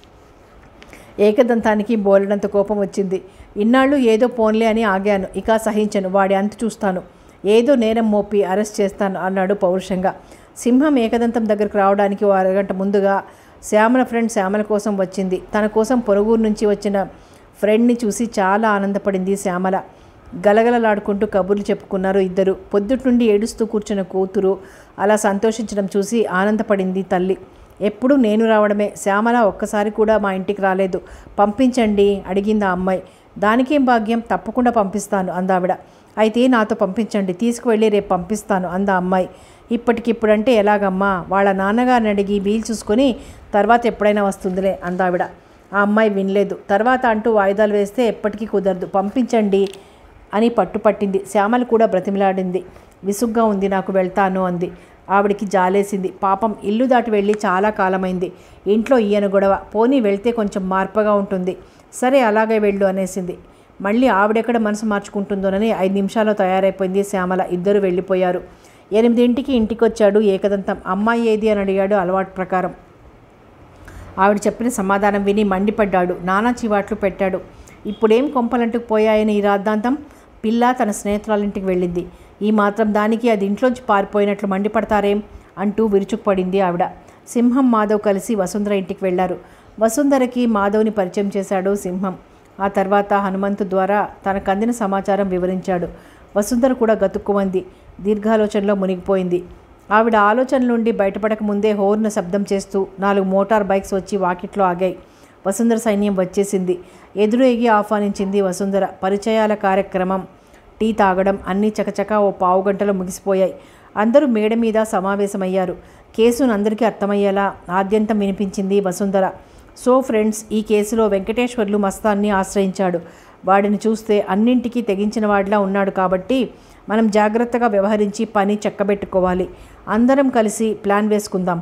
Speaker 1: ఏకదంతానికి బోలెడంత కోపం వచ్చింది ఇన్నాళ్ళు ఏదో పోన్లే అని ఆగాను ఇక సహించను వాడి అంతు చూస్తాను ఏదో నేరం మోపి అరెస్ట్ చేస్తాను అన్నాడు పౌరుషంగా సింహం ఏకదంతం దగ్గరకు రావడానికి ఓ అరగంట ముందుగా శ్యామల ఫ్రెండ్ శ్యామల కోసం వచ్చింది తన కోసం పొరుగురు నుంచి వచ్చిన ఫ్రెండ్ని చూసి చాలా ఆనందపడింది శ్యామల గలగలలాడుకుంటూ కబుర్లు చెప్పుకున్నారు ఇద్దరు పొద్దుటి నుండి ఏడుస్తూ కూర్చున్న కూతురు అలా సంతోషించడం చూసి ఆనందపడింది తల్లి ఎప్పుడు నేను రావడమే శ్యామల ఒక్కసారి కూడా మా ఇంటికి రాలేదు పంపించండి అడిగింది ఆ అమ్మాయి దానికేం భాగ్యం తప్పకుండా పంపిస్తాను అందావిడ అయితే నాతో పంపించండి తీసుకువెళ్ళి రేపు పంపిస్తాను అంద అమ్మాయి ఇప్పటికిప్పుడంటే ఎలాగమ్మా వాళ్ళ నాన్నగారిని అడిగి వీలు చూసుకొని తర్వాత ఎప్పుడైనా వస్తుందిలే అందావిడ ఆ అమ్మాయి వినలేదు తర్వాత అంటూ వాయిదాలు వేస్తే ఎప్పటికీ కుదరదు పంపించండి అని పట్టుపట్టింది శ్యామల కూడా బ్రతిమిలాడింది విసుగ్గా ఉంది నాకు వెళ్తాను అంది ఆవిడికి జాలేసింది పాపం ఇల్లు దాటి వెళ్ళి చాలా కాలమైంది ఇంట్లో ఈయన గొడవ పోనీ వెళ్తే కొంచెం మార్పుగా ఉంటుంది సరే అలాగే వెళ్ళు అనేసింది మళ్ళీ ఆవిడెక్కడ మనసు మార్చుకుంటుందోనని ఐదు నిమిషాల్లో తయారైపోయింది శ్యామల ఇద్దరు వెళ్ళిపోయారు ఎనిమిదింటికి ఇంటికి వచ్చాడు ఏకదంతం అమ్మాయి ఏది అని అడిగాడు అలవాటు ప్రకారం ఆవిడ చెప్పిన సమాధానం విని మండిపడ్డాడు నానా చివాట్లు పెట్టాడు ఇప్పుడేం కొంపలంటుకు పోయాయని ఈ రాద్ధాంతం పిల్ల తన స్నేహితురాలింటికి వెళ్ళింది ఈ మాత్రం దానికి అది ఇంట్లోంచి పారిపోయినట్లు మండిపడతారేం అంటూ విరుచుకుపడింది ఆవిడ సింహం మాధవ్ కలిసి వసుంధర ఇంటికి వెళ్లారు వసుంధరకి మాధవ్ని పరిచయం చేశాడు సింహం ఆ తర్వాత హనుమంతు ద్వారా తనకు అందిన సమాచారం వివరించాడు వసుంధర కూడా గతుక్కుమంది దీర్ఘాలోచనలో మునిగిపోయింది ఆవిడ ఆలోచన నుండి బయటపడక ముందే హోర్న శబ్దం చేస్తూ నాలుగు మోటార్ బైక్స్ వచ్చి వాకిట్లో ఆగాయి వసుంధర సైన్యం వచ్చేసింది ఎదురు ఎగి ఆహ్వానించింది వసుంధర పరిచయాల కార్యక్రమం టీ తాగడం అన్నీ చకచకా ఓ పావు గంటలో ముగిసిపోయాయి అందరూ మేడ మీద సమావేశమయ్యారు కేసును అందరికీ అర్థమయ్యేలా ఆద్యంతం వినిపించింది వసుంధర సో ఫ్రెండ్స్ ఈ కేసులో వెంకటేశ్వర్లు మస్తాన్ని ఆశ్రయించాడు వాడిని చూస్తే అన్నింటికీ తెగించిన వాడిలా ఉన్నాడు కాబట్టి మనం జాగ్రత్తగా వ్యవహరించి పని చక్కబెట్టుకోవాలి అందరం కలిసి ప్లాన్ వేసుకుందాం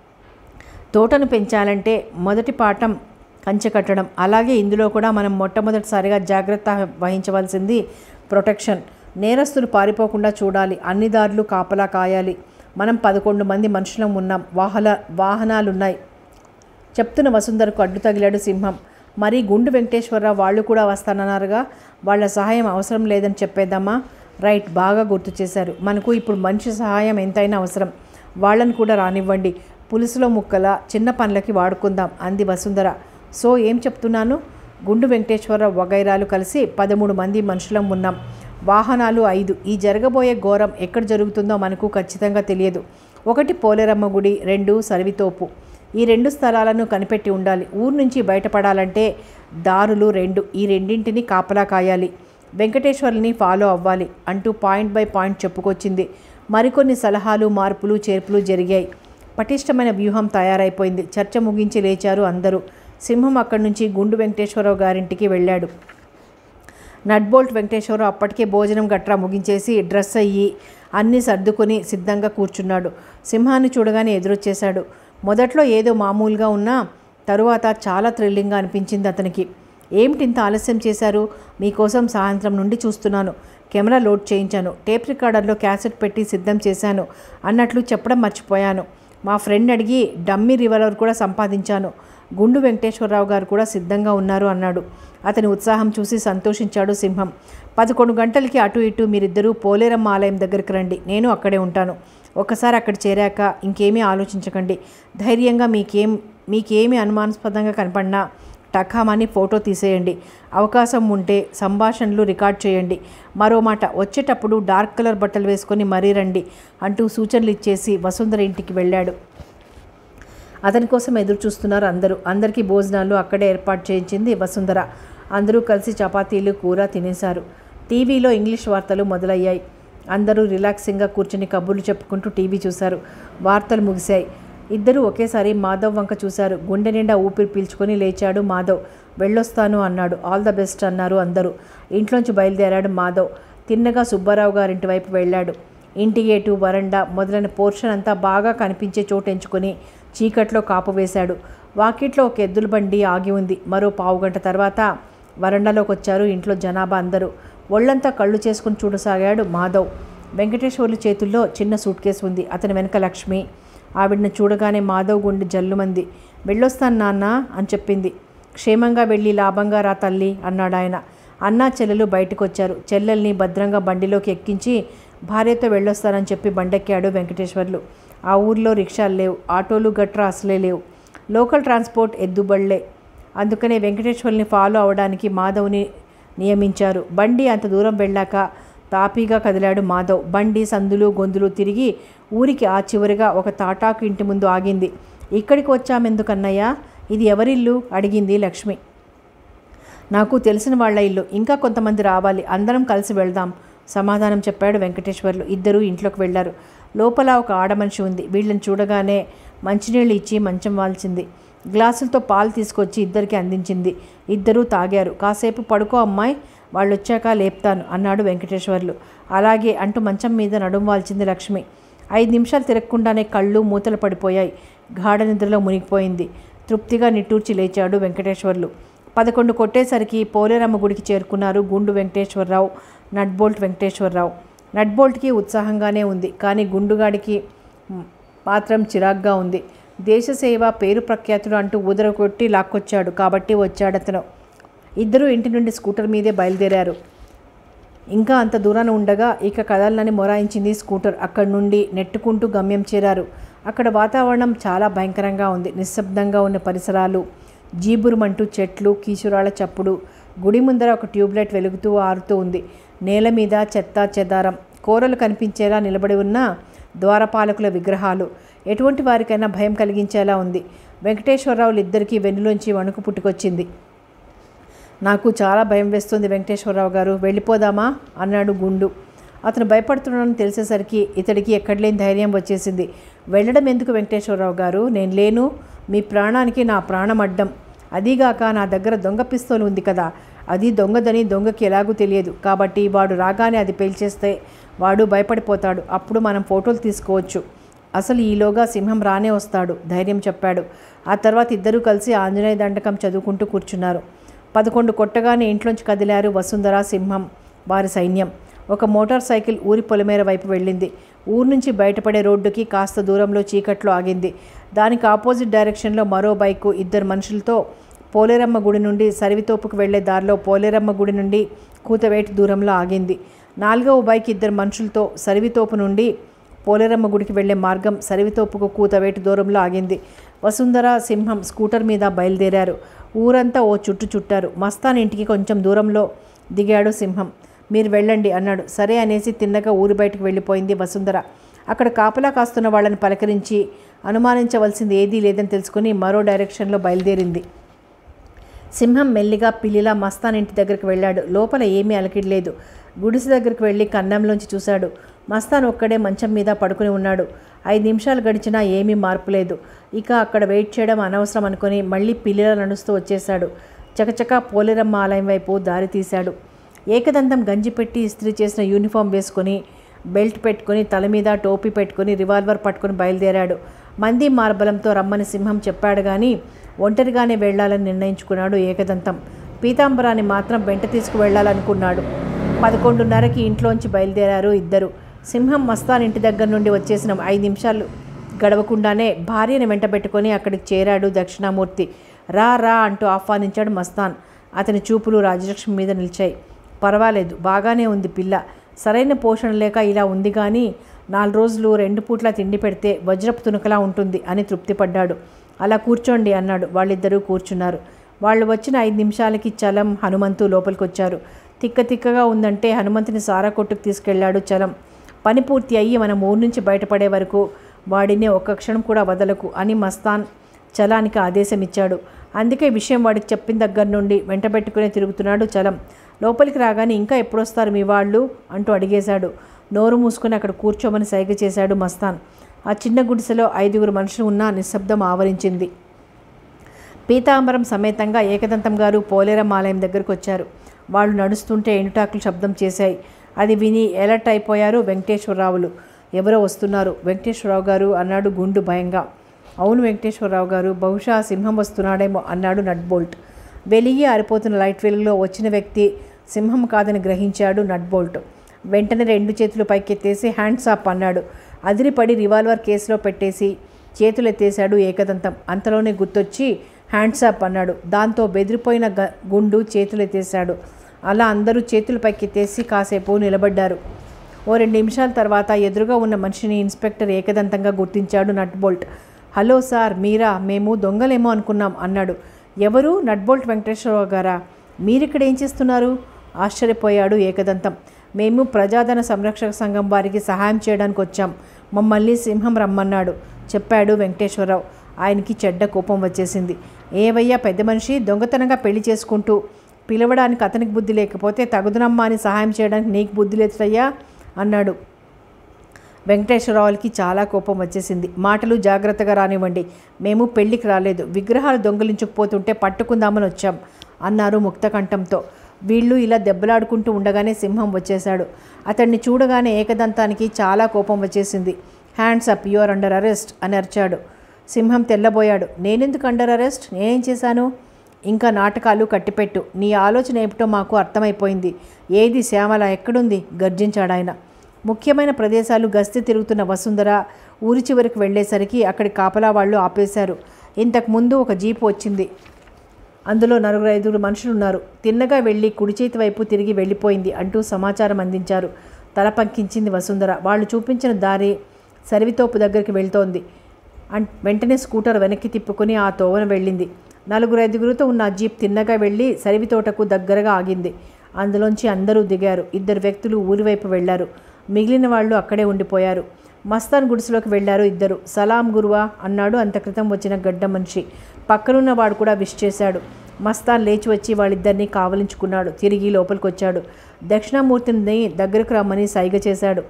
Speaker 1: తోటను పెంచాలంటే మొదటి పాఠం కంచె కట్టడం అలాగే ఇందులో కూడా మనం మొట్టమొదటిసారిగా జాగ్రత్త వహించవలసింది ప్రొటెక్షన్ నేరస్తులు పారిపోకుండా చూడాలి అన్ని దారులు కాపలా కాయాలి మనం పదకొండు మంది మనుషులం ఉన్నాం వాహన వాహనాలున్నాయి చెప్తున్న వసుంధరకు అడ్డు తగిలాడు సింహం మరి గుండు వెంకటేశ్వరరావు వాళ్ళు కూడా వస్తానన్నారుగా వాళ్ళ సహాయం అవసరం లేదని చెప్పేద్దామా రైట్ బాగా గుర్తు చేశారు మనకు ఇప్పుడు మనిషి సహాయం ఎంతైనా అవసరం వాళ్ళని కూడా రానివ్వండి పులుసులో ముక్కల చిన్న పనులకి వాడుకుందాం అంది వసుంధర సో ఏం చెప్తున్నాను గుండు వెంకటేశ్వరరావు వగైరాలు కలిసి పదమూడు మంది మనుషులం ఉన్నాం వాహనాలు ఐదు ఈ జరగబోయే ఘోరం ఎక్కడ జరుగుతుందో మనకు ఖచ్చితంగా తెలియదు ఒకటి పోలేరమ్మ గుడి రెండు సరివితోపు ఈ రెండు స్థలాలను కనిపెట్టి ఉండాలి ఊరు నుంచి బయటపడాలంటే దారులు రెండు ఈ రెండింటిని కాపలా కాయాలి వెంకటేశ్వర్ని ఫాలో అవ్వాలి అంటూ పాయింట్ బై పాయింట్ చెప్పుకొచ్చింది మరికొన్ని సలహాలు మార్పులు చేర్పులు జరిగాయి పటిష్టమైన వ్యూహం తయారైపోయింది చర్చ ముగించి లేచారు అందరూ సింహం అక్కడి నుంచి గుండు వెంకటేశ్వరరావు గారింటికి వెళ్ళాడు నట్బోల్ట్ వెంకటేశ్వరరావు అప్పటికే భోజనం గట్రా ముగించేసి డ్రెస్ అయ్యి అన్నీ సర్దుకొని సిద్ధంగా కూర్చున్నాడు సింహాన్ని చూడగానే ఎదురొచ్చేశాడు మొదట్లో ఏదో మామూలుగా ఉన్నా తరువాత చాలా థ్రిల్లింగ్గా అనిపించింది అతనికి ఏమిటి ఇంత ఆలస్యం చేశారు మీకోసం సాయంత్రం నుండి చూస్తున్నాను కెమెరా లోడ్ చేయించాను టేప్ రికార్డర్లో క్యాసెట్ పెట్టి సిద్ధం చేశాను అన్నట్లు చెప్పడం మర్చిపోయాను మా ఫ్రెండ్ అడిగి డమ్మీ రివల్వర్ కూడా సంపాదించాను గుండు వెంకటేశ్వరరావు గారు కూడా సిద్ధంగా ఉన్నారు అన్నాడు అతని ఉత్సాహం చూసి సంతోషించాడు సింహం పదకొండు గంటలకి అటు ఇటు మీరిద్దరూ పోలేరమ్మ ఆలయం దగ్గరికి రండి నేను అక్కడే ఉంటాను ఒకసారి అక్కడ చేరాక ఇంకేమీ ఆలోచించకండి ధైర్యంగా మీకేం మీకేమి అనుమానాస్పదంగా కనపడినా టకామని ఫోటో తీసేయండి అవకాశం ఉంటే సంభాషణలు రికార్డ్ చేయండి మరో మాట వచ్చేటప్పుడు డార్క్ కలర్ బట్టలు వేసుకొని మరీ రండి అంటూ సూచనలు ఇచ్చేసి వసుంధర ఇంటికి వెళ్ళాడు అతని కోసం ఎదురు చూస్తున్నారు అందరూ అందరికీ భోజనాలు అక్కడే ఏర్పాటు చేయించింది వసుంధర అందరూ కలిసి చపాతీలు కూర తినేశారు టీవీలో ఇంగ్లీష్ వార్తలు మొదలయ్యాయి అందరూ రిలాక్సింగ్గా కూర్చుని కబుర్లు చెప్పుకుంటూ టీవీ చూశారు వార్తలు ముగిశాయి ఇద్దరూ ఒకేసారి మాధవ్ వంక చూశారు గుండె నిండా ఊపిరి పీల్చుకొని లేచాడు మాధవ్ వెళ్ళొస్తాను అన్నాడు ఆల్ ద బెస్ట్ అన్నారు అందరూ ఇంట్లోంచి బయలుదేరాడు మాధవ్ తిన్నగా సుబ్బారావు గారింటి వైపు వెళ్ళాడు ఇంటి గేటు వరండా మొదలైన పోర్షన్ అంతా బాగా కనిపించే చోటు ఎంచుకొని చీకట్లో కాపు వేశాడు వాకిట్లో ఒక ఎద్దుల బండి ఆగి ఉంది మరో పావు గంట తర్వాత వరండాలోకి వచ్చారు ఇంట్లో జనాభా అందరూ ఒళ్ళంతా కళ్ళు చేసుకుని చూడసాగాడు మాధవ్ వెంకటేశ్వర్లు చేతుల్లో చిన్న సూట్ కేసు ఉంది అతని వెనక లక్ష్మి ఆవిడని చూడగానే మాధవ్ గుండె జల్లుమంది వెళ్ళొస్తాను నాన్న అని చెప్పింది క్షేమంగా వెళ్ళి లాభంగా రా తల్లి అన్నాడు ఆయన అన్నా చెల్లెలు బయటకు వచ్చారు చెల్లెల్ని భద్రంగా బండిలోకి ఎక్కించి భార్యతో వెళ్ళొస్తానని చెప్పి బండెక్కాడు వెంకటేశ్వర్లు ఆ ఊర్లో రిక్షాలు లేవు ఆటోలు గట్రా అసలే లేవు లోకల్ ట్రాన్స్పోర్ట్ ఎద్దుబళ్లే అందుకనే వెంకటేశ్వర్ని ఫాలో అవడానికి మాధవ్ని నియమించారు బండి అంత దూరం వెళ్ళాక తాపీగా కదిలాడు మాధవ్ బండి సందులు గొంతులు తిరిగి ఊరికి ఆ చివరిగా ఒక తాటాకు ఇంటి ముందు ఆగింది ఇక్కడికి వచ్చామెందుకన్నయ్యా ఇది ఎవరిల్లు అడిగింది లక్ష్మి నాకు తెలిసిన వాళ్ళ ఇల్లు ఇంకా కొంతమంది రావాలి అందరం కలిసి వెళ్దాం సమాధానం చెప్పాడు వెంకటేశ్వర్లు ఇద్దరూ ఇంట్లోకి వెళ్ళారు లోపల ఒక ఆడమనిషి ఉంది వీళ్ళని చూడగానే మంచినీళ్ళు ఇచ్చి మంచం వాల్చింది గ్లాసులతో పాలు తీసుకొచ్చి ఇద్దరికి అందించింది ఇద్దరూ తాగారు కాసేపు పడుకో అమ్మాయి వాళ్ళు వచ్చాక లేపుతాను అన్నాడు వెంకటేశ్వర్లు అలాగే అంటూ మంచం మీద నడుం వాల్చింది లక్ష్మి ఐదు నిమిషాలు తిరగకుండానే కళ్ళు మూతలు పడిపోయాయి గాఢ నిద్రలో మునిగిపోయింది తృప్తిగా నిట్టూర్చి లేచాడు వెంకటేశ్వర్లు పదకొండు కొట్టేసరికి పోలేరమ్మ గుడికి చేరుకున్నారు గుండు వెంకటేశ్వరరావు నట్బోల్ట్ వెంకటేశ్వరరావు నట్బోల్ట్కి ఉత్సాహంగానే ఉంది కానీ గుండుగాడికి మ్, మాత్రం చిరాగ్గా ఉంది దేశసేవ పేరు ప్రఖ్యాతులు అంటూ ఉదరకొట్టి లాక్కొచ్చాడు కాబట్టి వచ్చాడతను ఇద్దరూ ఇంటి నుండి స్కూటర్ మీదే బయలుదేరారు ఇంకా అంత దూరాన ఉండగా ఇక కదలనని మొరాయించింది స్కూటర్ అక్కడి నుండి నెట్టుకుంటూ గమ్యం చేరారు అక్కడ వాతావరణం చాలా భయంకరంగా ఉంది నిశ్శబ్దంగా ఉన్న పరిసరాలు జీబురుమంటూ చెట్లు కీచురాళ్ళ చప్పుడు గుడి ముందర ఒక ట్యూబ్లైట్ వెలుగుతూ ఆరుతూ ఉంది నేల మీద చెత్త చెదారం కూరలు కనిపించేలా నిలబడి ఉన్న ద్వారపాలకుల విగ్రహాలు ఎటువంటి వారికైనా భయం కలిగించేలా ఉంది వెంకటేశ్వరరావులు ఇద్దరికీ వెన్నులోంచి వణుకు పుట్టుకొచ్చింది నాకు చాలా భయం వేస్తుంది వెంకటేశ్వరరావు గారు వెళ్ళిపోదామా అన్నాడు గుండు అతను భయపడుతున్నాడని తెలిసేసరికి ఇతడికి ఎక్కడలేని ధైర్యం వచ్చేసింది వెళ్ళడం ఎందుకు వెంకటేశ్వరరావు గారు నేను లేను మీ ప్రాణానికి నా ప్రాణం అడ్డం అదీగాక నా దగ్గర దొంగ పిస్తోల్ ఉంది కదా అది దొంగదని దొంగకి ఎలాగూ తెలియదు కాబట్టి వాడు రాగానే అది పేల్చేస్తే వాడు భయపడిపోతాడు అప్పుడు మనం ఫోటోలు తీసుకోవచ్చు అసలు ఈలోగా సింహం రానే వస్తాడు ధైర్యం చెప్పాడు ఆ తర్వాత ఇద్దరూ కలిసి ఆంజనేయ దండకం చదువుకుంటూ కూర్చున్నారు పదకొండు కొట్టగానే ఇంట్లోంచి కదిలారు వసుంధర సింహం వారి సైన్యం ఒక మోటార్ సైకిల్ ఊరి పొలిమేర వైపు వెళ్ళింది ఊరు నుంచి బయటపడే రోడ్డుకి కాస్త దూరంలో చీకట్లో ఆగింది దానికి ఆపోజిట్ డైరెక్షన్లో మరో బైకు ఇద్దరు మనుషులతో పోలేరమ్మ గుడి నుండి సరివితోపుకు వెళ్లే దారిలో పోలేరమ్మ గుడి నుండి కూతవేటి దూరంలో ఆగింది నాలుగవ బైక్ ఇద్దరు మనుషులతో సరివితోపు నుండి పోలేరమ్మ గుడికి వెళ్లే మార్గం సరివితోపుకు కూతవేటి దూరంలో ఆగింది వసుంధర సింహం స్కూటర్ మీద బయలుదేరారు ఊరంతా ఓ చుట్టు చుట్టారు మస్తాన్ ఇంటికి కొంచెం దూరంలో దిగాడు సింహం మీరు వెళ్ళండి అన్నాడు సరే అనేసి తిన్నగా ఊరి బయటకు వెళ్ళిపోయింది వసుంధర అక్కడ కాపలా కాస్తున్న వాళ్ళని పలకరించి అనుమానించవలసింది ఏదీ లేదని తెలుసుకుని మరో డైరెక్షన్లో బయలుదేరింది సింహం మెల్లిగా పిల్లిలా మస్తాన్ ఇంటి దగ్గరికి వెళ్ళాడు లోపల ఏమీ అలకిడలేదు గుడిసె దగ్గరికి వెళ్ళి కన్నంలోంచి చూశాడు మస్తాన్ ఒక్కడే మంచం మీద పడుకుని ఉన్నాడు ఐదు నిమిషాలు గడిచినా ఏమీ మార్పు లేదు ఇక అక్కడ వెయిట్ చేయడం అనవసరం అనుకుని మళ్ళీ పిల్లిలా నడుస్తూ వచ్చేశాడు చకచకా పోలేరమ్మ ఆలయం వైపు దారి తీశాడు ఏకదంతం గంజి పెట్టి ఇస్త్రీ చేసిన యూనిఫామ్ వేసుకొని బెల్ట్ పెట్టుకొని తల మీద టోపీ పెట్టుకొని రివాల్వర్ పట్టుకొని బయలుదేరాడు మంది మార్బలంతో రమ్మని సింహం చెప్పాడు కానీ ఒంటరిగానే వెళ్ళాలని నిర్ణయించుకున్నాడు ఏకదంతం పీతాంబరాన్ని మాత్రం వెంట తీసుకువెళ్ళాలనుకున్నాడు పదకొండున్నరకి ఇంట్లోంచి బయలుదేరారు ఇద్దరు సింహం మస్తాన్ ఇంటి దగ్గర నుండి వచ్చేసిన ఐదు నిమిషాలు గడవకుండానే భార్యను వెంట పెట్టుకొని అక్కడికి చేరాడు దక్షిణామూర్తి రా రా అంటూ ఆహ్వానించాడు మస్తాన్ అతని చూపులు రాజలక్ష్మి మీద నిలిచాయి పర్వాలేదు బాగానే ఉంది పిల్ల సరైన పోషణ లేక ఇలా ఉంది కానీ నాలుగు రోజులు రెండు పూట్ల తిండి పెడితే వజ్రపు తునకలా ఉంటుంది అని తృప్తిపడ్డాడు అలా కూర్చోండి అన్నాడు వాళ్ళిద్దరూ కూర్చున్నారు వాళ్ళు వచ్చిన ఐదు నిమిషాలకి చలం హనుమంతు లోపలికి వచ్చారు తిక్క తిక్కగా ఉందంటే హనుమంతుని సారా కొట్టుకు తీసుకెళ్లాడు చలం పని పూర్తి అయ్యి మనం ఊరు నుంచి బయటపడే వరకు వాడిని ఒక్క క్షణం కూడా వదలకు అని మస్తాన్ చలానికి ఆదేశం ఇచ్చాడు అందుకే విషయం వాడికి చెప్పిన దగ్గర నుండి వెంటబెట్టుకునే తిరుగుతున్నాడు చలం లోపలికి రాగానే ఇంకా ఎప్పుడొస్తారు మీ వాళ్ళు అంటూ అడిగేశాడు నోరు మూసుకుని అక్కడ కూర్చోమని సైగ చేశాడు మస్తాన్ ఆ చిన్న గుడిసెలో ఐదుగురు మనుషులు ఉన్న నిశ్శబ్దం ఆవరించింది పీతాంబరం సమేతంగా ఏకదంతం గారు పోలేరం ఆలయం దగ్గరకు వచ్చారు వాళ్ళు నడుస్తుంటే ఎండుటాకులు శబ్దం చేశాయి అది విని ఎలర్ట్ అయిపోయారు వెంకటేశ్వరరావులు ఎవరో వస్తున్నారు వెంకటేశ్వరరావు గారు అన్నాడు గుండు భయంగా అవును వెంకటేశ్వరరావు గారు బహుశా సింహం వస్తున్నాడేమో అన్నాడు నట్ బోల్ట్ వెలిగి ఆరిపోతున్న లైట్ వెలుగులో వచ్చిన వ్యక్తి సింహం కాదని గ్రహించాడు నట్ బోల్ట్ వెంటనే రెండు చేతులు పైకెత్తేసి హ్యాండ్స్ అప్ అన్నాడు అదిరిపడి రివాల్వర్ కేసులో పెట్టేసి చేతులు ఎత్తేశాడు ఏకదంతం అంతలోనే గుర్తొచ్చి హ్యాండ్స్ అప్ అన్నాడు దాంతో బెదిరిపోయిన గ గుండు చేతులు ఎత్తేశాడు అలా అందరూ చేతులు పైకెత్తేసి కాసేపు నిలబడ్డారు ఓ రెండు నిమిషాల తర్వాత ఎదురుగా ఉన్న మనిషిని ఇన్స్పెక్టర్ ఏకదంతంగా గుర్తించాడు నట్ బోల్ట్ హలో సార్ మీరా మేము దొంగలేమో అనుకున్నాం అన్నాడు ఎవరు నట్బోల్ట్ వెంకటేశ్వరరావు గారా మీరిక్కడ ఏం చేస్తున్నారు ఆశ్చర్యపోయాడు ఏకదంతం మేము ప్రజాధన సంరక్షక సంఘం వారికి సహాయం చేయడానికి వచ్చాం మమ్మల్ని సింహం రమ్మన్నాడు చెప్పాడు వెంకటేశ్వరరావు ఆయనకి చెడ్డ కోపం వచ్చేసింది ఏవయ్యా పెద్ద మనిషి దొంగతనంగా పెళ్లి చేసుకుంటూ పిలవడానికి అతనికి బుద్ధి లేకపోతే తగుదనమ్మా అని సహాయం చేయడానికి నీకు బుద్ధి లేదుటయ్యా అన్నాడు వెంకటేశ్వరరావులకి చాలా కోపం వచ్చేసింది మాటలు జాగ్రత్తగా రానివ్వండి మేము పెళ్లికి రాలేదు విగ్రహాలు దొంగలించుకుపోతుంటే పట్టుకుందామని వచ్చాం అన్నారు ముక్తకంఠంతో వీళ్ళు ఇలా దెబ్బలాడుకుంటూ ఉండగానే సింహం వచ్చేశాడు అతన్ని చూడగానే ఏకదంతానికి చాలా కోపం వచ్చేసింది hands up your under arrest అని అరిచాడు సింహం తెల్లబోయాడు నేనెందుకు అండర్ అరెస్ట్ నేనేం చేశాను ఇంకా నాటకాలు కట్టిపెట్టు నీ ఆలోచన ఏమిటో మాకు అర్థమైపోయింది ఏది శ్యామల ఎక్కడుంది గర్జించాడు ఆయన ముఖ్యమైన ప్రదేశాలు గస్తీ తిరుగుతున్న వసుంధర ఊరి చివరికి వెళ్ళేసరికి అక్కడి కాపలా వాళ్ళు ఆపేశారు ఇంతకుముందు ఒక జీపు వచ్చింది అందులో నలుగురు ఐదుగురు మనుషులు ఉన్నారు తిన్నగా వెళ్ళి కుడి చేతి వైపు తిరిగి వెళ్ళిపోయింది అంటూ సమాచారం అందించారు తల పంకించింది వసుంధర వాళ్ళు చూపించిన దారి సరివితోపు దగ్గరికి వెళ్తోంది అన్ వెంటనే స్కూటర్ వెనక్కి తిప్పుకొని ఆ తోవన వెళ్ళింది నలుగురు ఐదుగురితో ఉన్న ఆ జీప్ తిన్నగా వెళ్ళి సరివి తోటకు దగ్గరగా ఆగింది అందులోంచి అందరూ దిగారు ఇద్దరు వ్యక్తులు ఊరివైపు వెళ్లారు మిగిలిన వాళ్ళు అక్కడే ఉండిపోయారు మస్తాన్ గుడిసెలోకి వెళ్ళారు ఇద్దరు సలాం గురువా అన్నాడు అంత క్రితం వచ్చిన గడ్డ మనిషి పక్కనున్న వాడు కూడా విష్ చేశాడు మస్తాన్ లేచి వచ్చి వాళ్ళిద్దరినీ కావలించుకున్నాడు తిరిగి లోపలికి వచ్చాడు దక్షిణామూర్తిని దగ్గరకు రమ్మని సైగ చేశాడు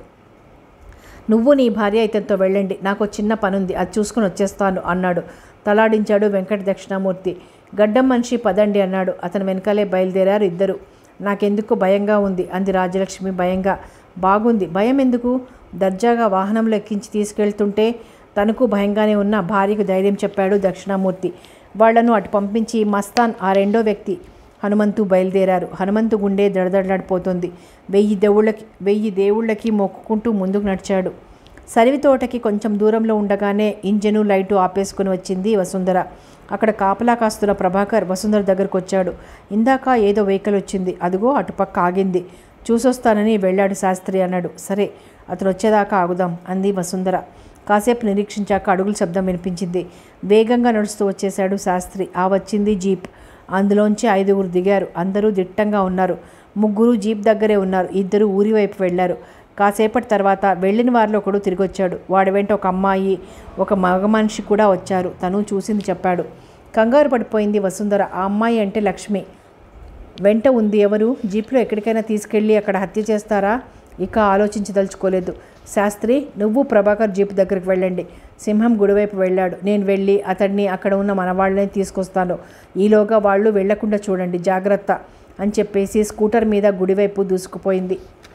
Speaker 1: నువ్వు నీ భార్య ఇతనితో వెళ్ళండి నాకు చిన్న పనుంది అది చూసుకుని వచ్చేస్తాను అన్నాడు తలాడించాడు వెంకట దక్షిణామూర్తి గడ్డం మనిషి పదండి అన్నాడు అతను వెనకాలే బయలుదేరారు ఇద్దరు నాకెందుకు భయంగా ఉంది అంది రాజలక్ష్మి భయంగా బాగుంది భయం ఎందుకు దర్జాగా వాహనంలో ఎక్కించి తీసుకెళ్తుంటే తనకు భయంగానే ఉన్న భార్యకు ధైర్యం చెప్పాడు దక్షిణామూర్తి వాళ్లను అటు పంపించి మస్తాన్ ఆ రెండో వ్యక్తి హనుమంతు బయలుదేరారు హనుమంతు గుండె దడదడలాడిపోతుంది వెయ్యి దేవుళ్ళకి వెయ్యి దేవుళ్ళకి మొక్కుకుంటూ ముందుకు నడిచాడు సరివి తోటకి కొంచెం దూరంలో ఉండగానే ఇంజను లైటు ఆపేసుకుని వచ్చింది వసుంధర అక్కడ కాపలా కాస్తున్న ప్రభాకర్ వసుంధర దగ్గరకు వచ్చాడు ఇందాక ఏదో వెహికల్ వచ్చింది అదిగో అటుపక్క ఆగింది చూసొస్తానని వెళ్ళాడు శాస్త్రి అన్నాడు సరే అతను వచ్చేదాకా ఆగుదాం అంది వసుంధర కాసేపు నిరీక్షించాక అడుగుల శబ్దం వినిపించింది వేగంగా నడుస్తూ వచ్చేశాడు శాస్త్రి ఆ వచ్చింది జీప్ అందులోంచి ఐదుగురు దిగారు అందరూ దిట్టంగా ఉన్నారు ముగ్గురు జీప్ దగ్గరే ఉన్నారు ఇద్దరు ఊరి వైపు వెళ్ళారు కాసేపటి తర్వాత వెళ్ళిన వారిలో ఒకడు తిరిగి వచ్చాడు వాడి వెంట ఒక అమ్మాయి ఒక మగ మనిషి కూడా వచ్చారు తను చూసింది చెప్పాడు కంగారు పడిపోయింది వసుంధర ఆ అమ్మాయి అంటే లక్ష్మి వెంట ఉంది ఎవరు జీప్లో ఎక్కడికైనా తీసుకెళ్ళి అక్కడ హత్య చేస్తారా ఇక ఆలోచించదలుచుకోలేదు శాస్త్రి నువ్వు ప్రభాకర్ జీప్ దగ్గరికి వెళ్ళండి సింహం గుడివైపు వెళ్ళాడు నేను వెళ్ళి అతన్ని అక్కడ ఉన్న మన వాళ్ళని తీసుకొస్తాను ఈలోగా వాళ్ళు వెళ్లకుండా చూడండి జాగ్రత్త అని చెప్పేసి స్కూటర్ మీద గుడివైపు దూసుకుపోయింది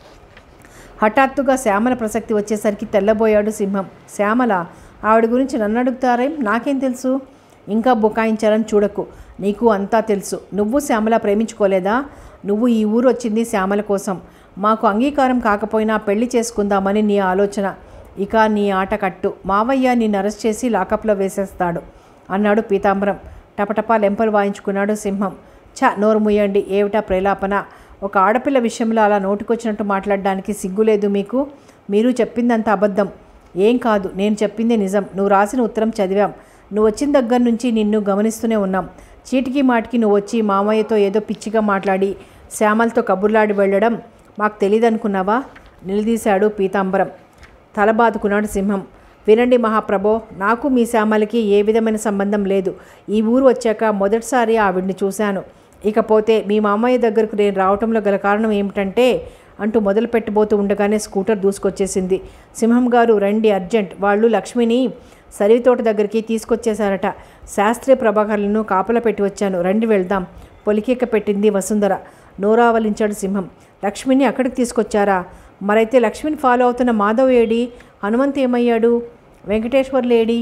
Speaker 1: హఠాత్తుగా శ్యామల ప్రసక్తి వచ్చేసరికి తెల్లబోయాడు సింహం శ్యామల ఆవిడ గురించి నన్ను అడుగుతారేం నాకేం తెలుసు ఇంకా బుకాయించాలని చూడకు నీకు అంతా తెలుసు నువ్వు శ్యామల ప్రేమించుకోలేదా నువ్వు ఈ ఊరు వచ్చింది శ్యామల కోసం మాకు అంగీకారం కాకపోయినా పెళ్లి చేసుకుందామని నీ ఆలోచన ఇక నీ ఆట కట్టు మావయ్య నిన్ను అరెస్ట్ చేసి లాకప్లో వేసేస్తాడు అన్నాడు పీతాంబరం టపటపా లెంపలు వాయించుకున్నాడు సింహం ఛ నోరు ముయ్యండి ఏమిటా ప్రేలాపన ఒక ఆడపిల్ల విషయంలో అలా నోటికొచ్చినట్టు మాట్లాడడానికి సిగ్గులేదు మీకు మీరు చెప్పిందంత అబద్ధం ఏం కాదు నేను చెప్పింది నిజం నువ్వు రాసిన ఉత్తరం చదివాం నువ్వు వచ్చిన దగ్గర నుంచి నిన్ను గమనిస్తూనే ఉన్నాం చీటికి మాటికి నువ్వు వచ్చి మామయ్యతో ఏదో పిచ్చిగా మాట్లాడి శ్యామలతో కబుర్లాడి వెళ్ళడం మాకు తెలియదనుకున్నావా నిలదీశాడు పీతాంబరం తల బాదుకున్నాడు సింహం వినండి మహాప్రభో నాకు మీ శ్యామలకి ఏ విధమైన సంబంధం లేదు ఈ ఊరు వచ్చాక మొదటిసారి ఆవిడ్ని చూశాను ఇకపోతే మీ మామయ్య దగ్గరకు నేను రావటంలో గల కారణం ఏమిటంటే అంటూ మొదలు పెట్టబోతూ ఉండగానే స్కూటర్ దూసుకొచ్చేసింది సింహం గారు రండి అర్జెంట్ వాళ్ళు లక్ష్మిని సరివితోట దగ్గరికి తీసుకొచ్చేశారట శాస్త్రీయ ప్రభాకర్లను కాపలా పెట్టి వచ్చాను రండి వెళ్దాం పొలికేక పెట్టింది వసుంధర నోరావలించాడు సింహం లక్ష్మిని అక్కడికి తీసుకొచ్చారా మరైతే లక్ష్మిని ఫాలో అవుతున్న మాధవ్ ఏడి హనుమంత్ ఏమయ్యాడు వెంకటేశ్వర్లు ఏడి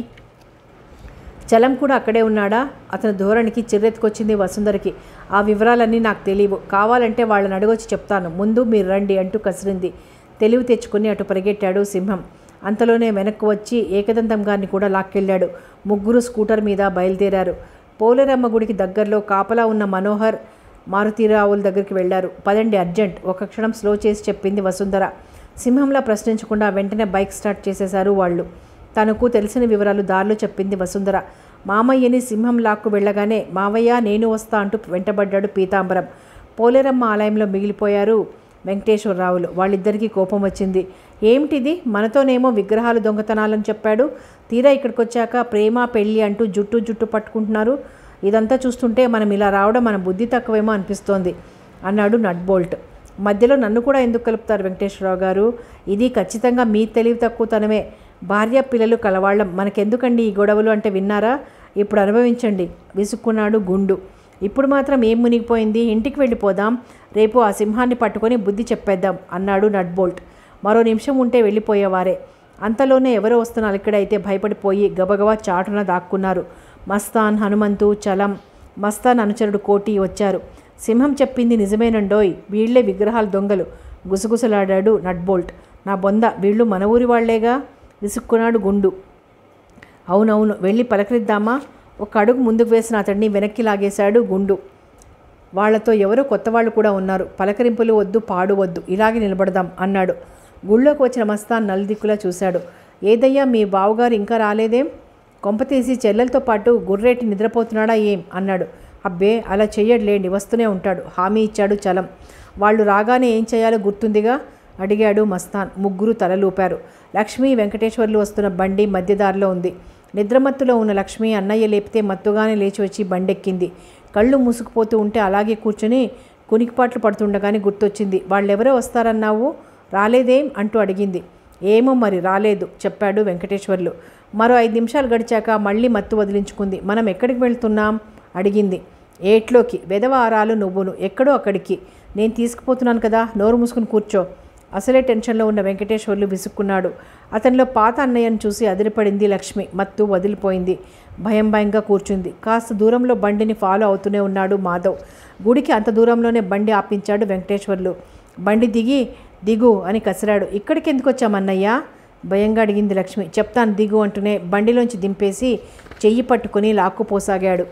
Speaker 1: చలం కూడా అక్కడే ఉన్నాడా అతని ధోరణికి చిర్రెత్తుకొచ్చింది వసుంధరకి ఆ వివరాలన్నీ నాకు తెలియవు కావాలంటే వాళ్ళని అడగొచ్చి చెప్తాను ముందు మీరు రండి అంటూ కసిరింది తెలివి తెచ్చుకుని అటు పరిగెట్టాడు సింహం అంతలోనే వెనక్కు వచ్చి ఏకదంతం గారిని కూడా లాక్కెళ్ళాడు ముగ్గురు స్కూటర్ మీద బయలుదేరారు పోలేరమ్మ గుడికి దగ్గరలో కాపలా ఉన్న మనోహర్ మారుతీరావుల దగ్గరికి వెళ్ళారు పదండి అర్జెంట్ ఒక క్షణం స్లో చేసి చెప్పింది వసుంధర సింహంలా ప్రశ్నించకుండా వెంటనే బైక్ స్టార్ట్ చేసేశారు వాళ్ళు తనకు తెలిసిన వివరాలు దారిలో చెప్పింది వసుంధర మామయ్యని సింహం లాక్కు వెళ్ళగానే మావయ్య నేను వస్తా అంటూ వెంటబడ్డాడు పీతాంబరం పోలేరమ్మ ఆలయంలో మిగిలిపోయారు వెంకటేశ్వరరావులు వాళ్ళిద్దరికీ కోపం వచ్చింది ఏమిటిది మనతోనేమో విగ్రహాలు దొంగతనాలని చెప్పాడు తీరా ఇక్కడికి వచ్చాక ప్రేమ పెళ్ళి అంటూ జుట్టు జుట్టు పట్టుకుంటున్నారు ఇదంతా చూస్తుంటే మనం ఇలా రావడం మన బుద్ధి తక్కువేమో అనిపిస్తోంది అన్నాడు నట్ బోల్ట్ మధ్యలో నన్ను కూడా ఎందుకు కలుపుతారు వెంకటేశ్వరరావు గారు ఇది ఖచ్చితంగా మీ తెలివి తక్కువతనమే భార్య పిల్లలు కలవాళ్ళం మనకెందుకండి ఈ గొడవలు అంటే విన్నారా ఇప్పుడు అనుభవించండి విసుక్కున్నాడు గుండు ఇప్పుడు మాత్రం ఏం మునిగిపోయింది ఇంటికి వెళ్ళిపోదాం రేపు ఆ సింహాన్ని పట్టుకొని బుద్ధి చెప్పేద్దాం అన్నాడు నట్ బోల్ట్ మరో నిమిషం ఉంటే వెళ్ళిపోయేవారే అంతలోనే ఎవరో వస్తున్నారు ఇక్కడైతే భయపడిపోయి గబగబా చాటున దాక్కున్నారు మస్తాన్ హనుమంతు చలం మస్తాన్ అనుచరుడు కోటి వచ్చారు సింహం చెప్పింది నిజమేనండోయ్ వీళ్లే విగ్రహాల దొంగలు గుసగుసలాడాడు నట్బోల్ట్ నా బొంద వీళ్ళు మన ఊరి వాళ్లేగా విసుక్కున్నాడు గుండు అవునవును వెళ్ళి పలకరిద్దామా ఒక అడుగు ముందుకు వేసిన అతడిని వెనక్కి లాగేశాడు గుండు వాళ్లతో ఎవరో కొత్త వాళ్ళు కూడా ఉన్నారు పలకరింపులు వద్దు పాడు వద్దు ఇలాగే నిలబడదాం అన్నాడు గుళ్ళోకి వచ్చిన మస్తాన్ నలుదిక్కులా చూశాడు ఏదయ్యా మీ బావగారు ఇంకా రాలేదేం కొంపతీసి చెల్లెలతో పాటు గుర్రేటి నిద్రపోతున్నాడా ఏం అన్నాడు అబ్బే అలా చెయ్యడులేండి వస్తూనే ఉంటాడు హామీ ఇచ్చాడు చలం వాళ్ళు రాగానే ఏం చేయాలో గుర్తుందిగా అడిగాడు మస్తాన్ ముగ్గురు తలలూపారు లక్ష్మి వెంకటేశ్వర్లు వస్తున్న బండి మధ్యదారిలో ఉంది నిద్రమత్తులో ఉన్న లక్ష్మి అన్నయ్య లేపితే మత్తుగానే లేచి వచ్చి బండెక్కింది కళ్ళు మూసుకుపోతూ ఉంటే అలాగే కూర్చుని కునికిపాట్లు పడుతుండగానే గుర్తొచ్చింది వాళ్ళెవరో వస్తారన్నావు రాలేదేం అంటూ అడిగింది ఏమో మరి రాలేదు చెప్పాడు వెంకటేశ్వర్లు మరో ఐదు నిమిషాలు గడిచాక మళ్ళీ మత్తు వదిలించుకుంది మనం ఎక్కడికి వెళ్తున్నాం అడిగింది ఏట్లోకి వెదవ ఆరాలు నువ్వును ఎక్కడో అక్కడికి నేను తీసుకుపోతున్నాను కదా నోరు మూసుకుని కూర్చో అసలే టెన్షన్లో ఉన్న వెంకటేశ్వర్లు విసుక్కున్నాడు అతనిలో పాత అన్నయ్యను చూసి అదిరిపడింది లక్ష్మి మత్తు వదిలిపోయింది భయం భయంగా కూర్చుంది కాస్త దూరంలో బండిని ఫాలో అవుతూనే ఉన్నాడు మాధవ్ గుడికి అంత దూరంలోనే బండి ఆపించాడు వెంకటేశ్వర్లు బండి దిగి దిగు అని కసిరాడు ఇక్కడికి ఎందుకు వచ్చామన్నయ్య భయంగా అడిగింది లక్ష్మి చెప్తాను దిగు అంటూనే బండిలోంచి దింపేసి చెయ్యి పట్టుకుని లాక్కుపోసాగాడు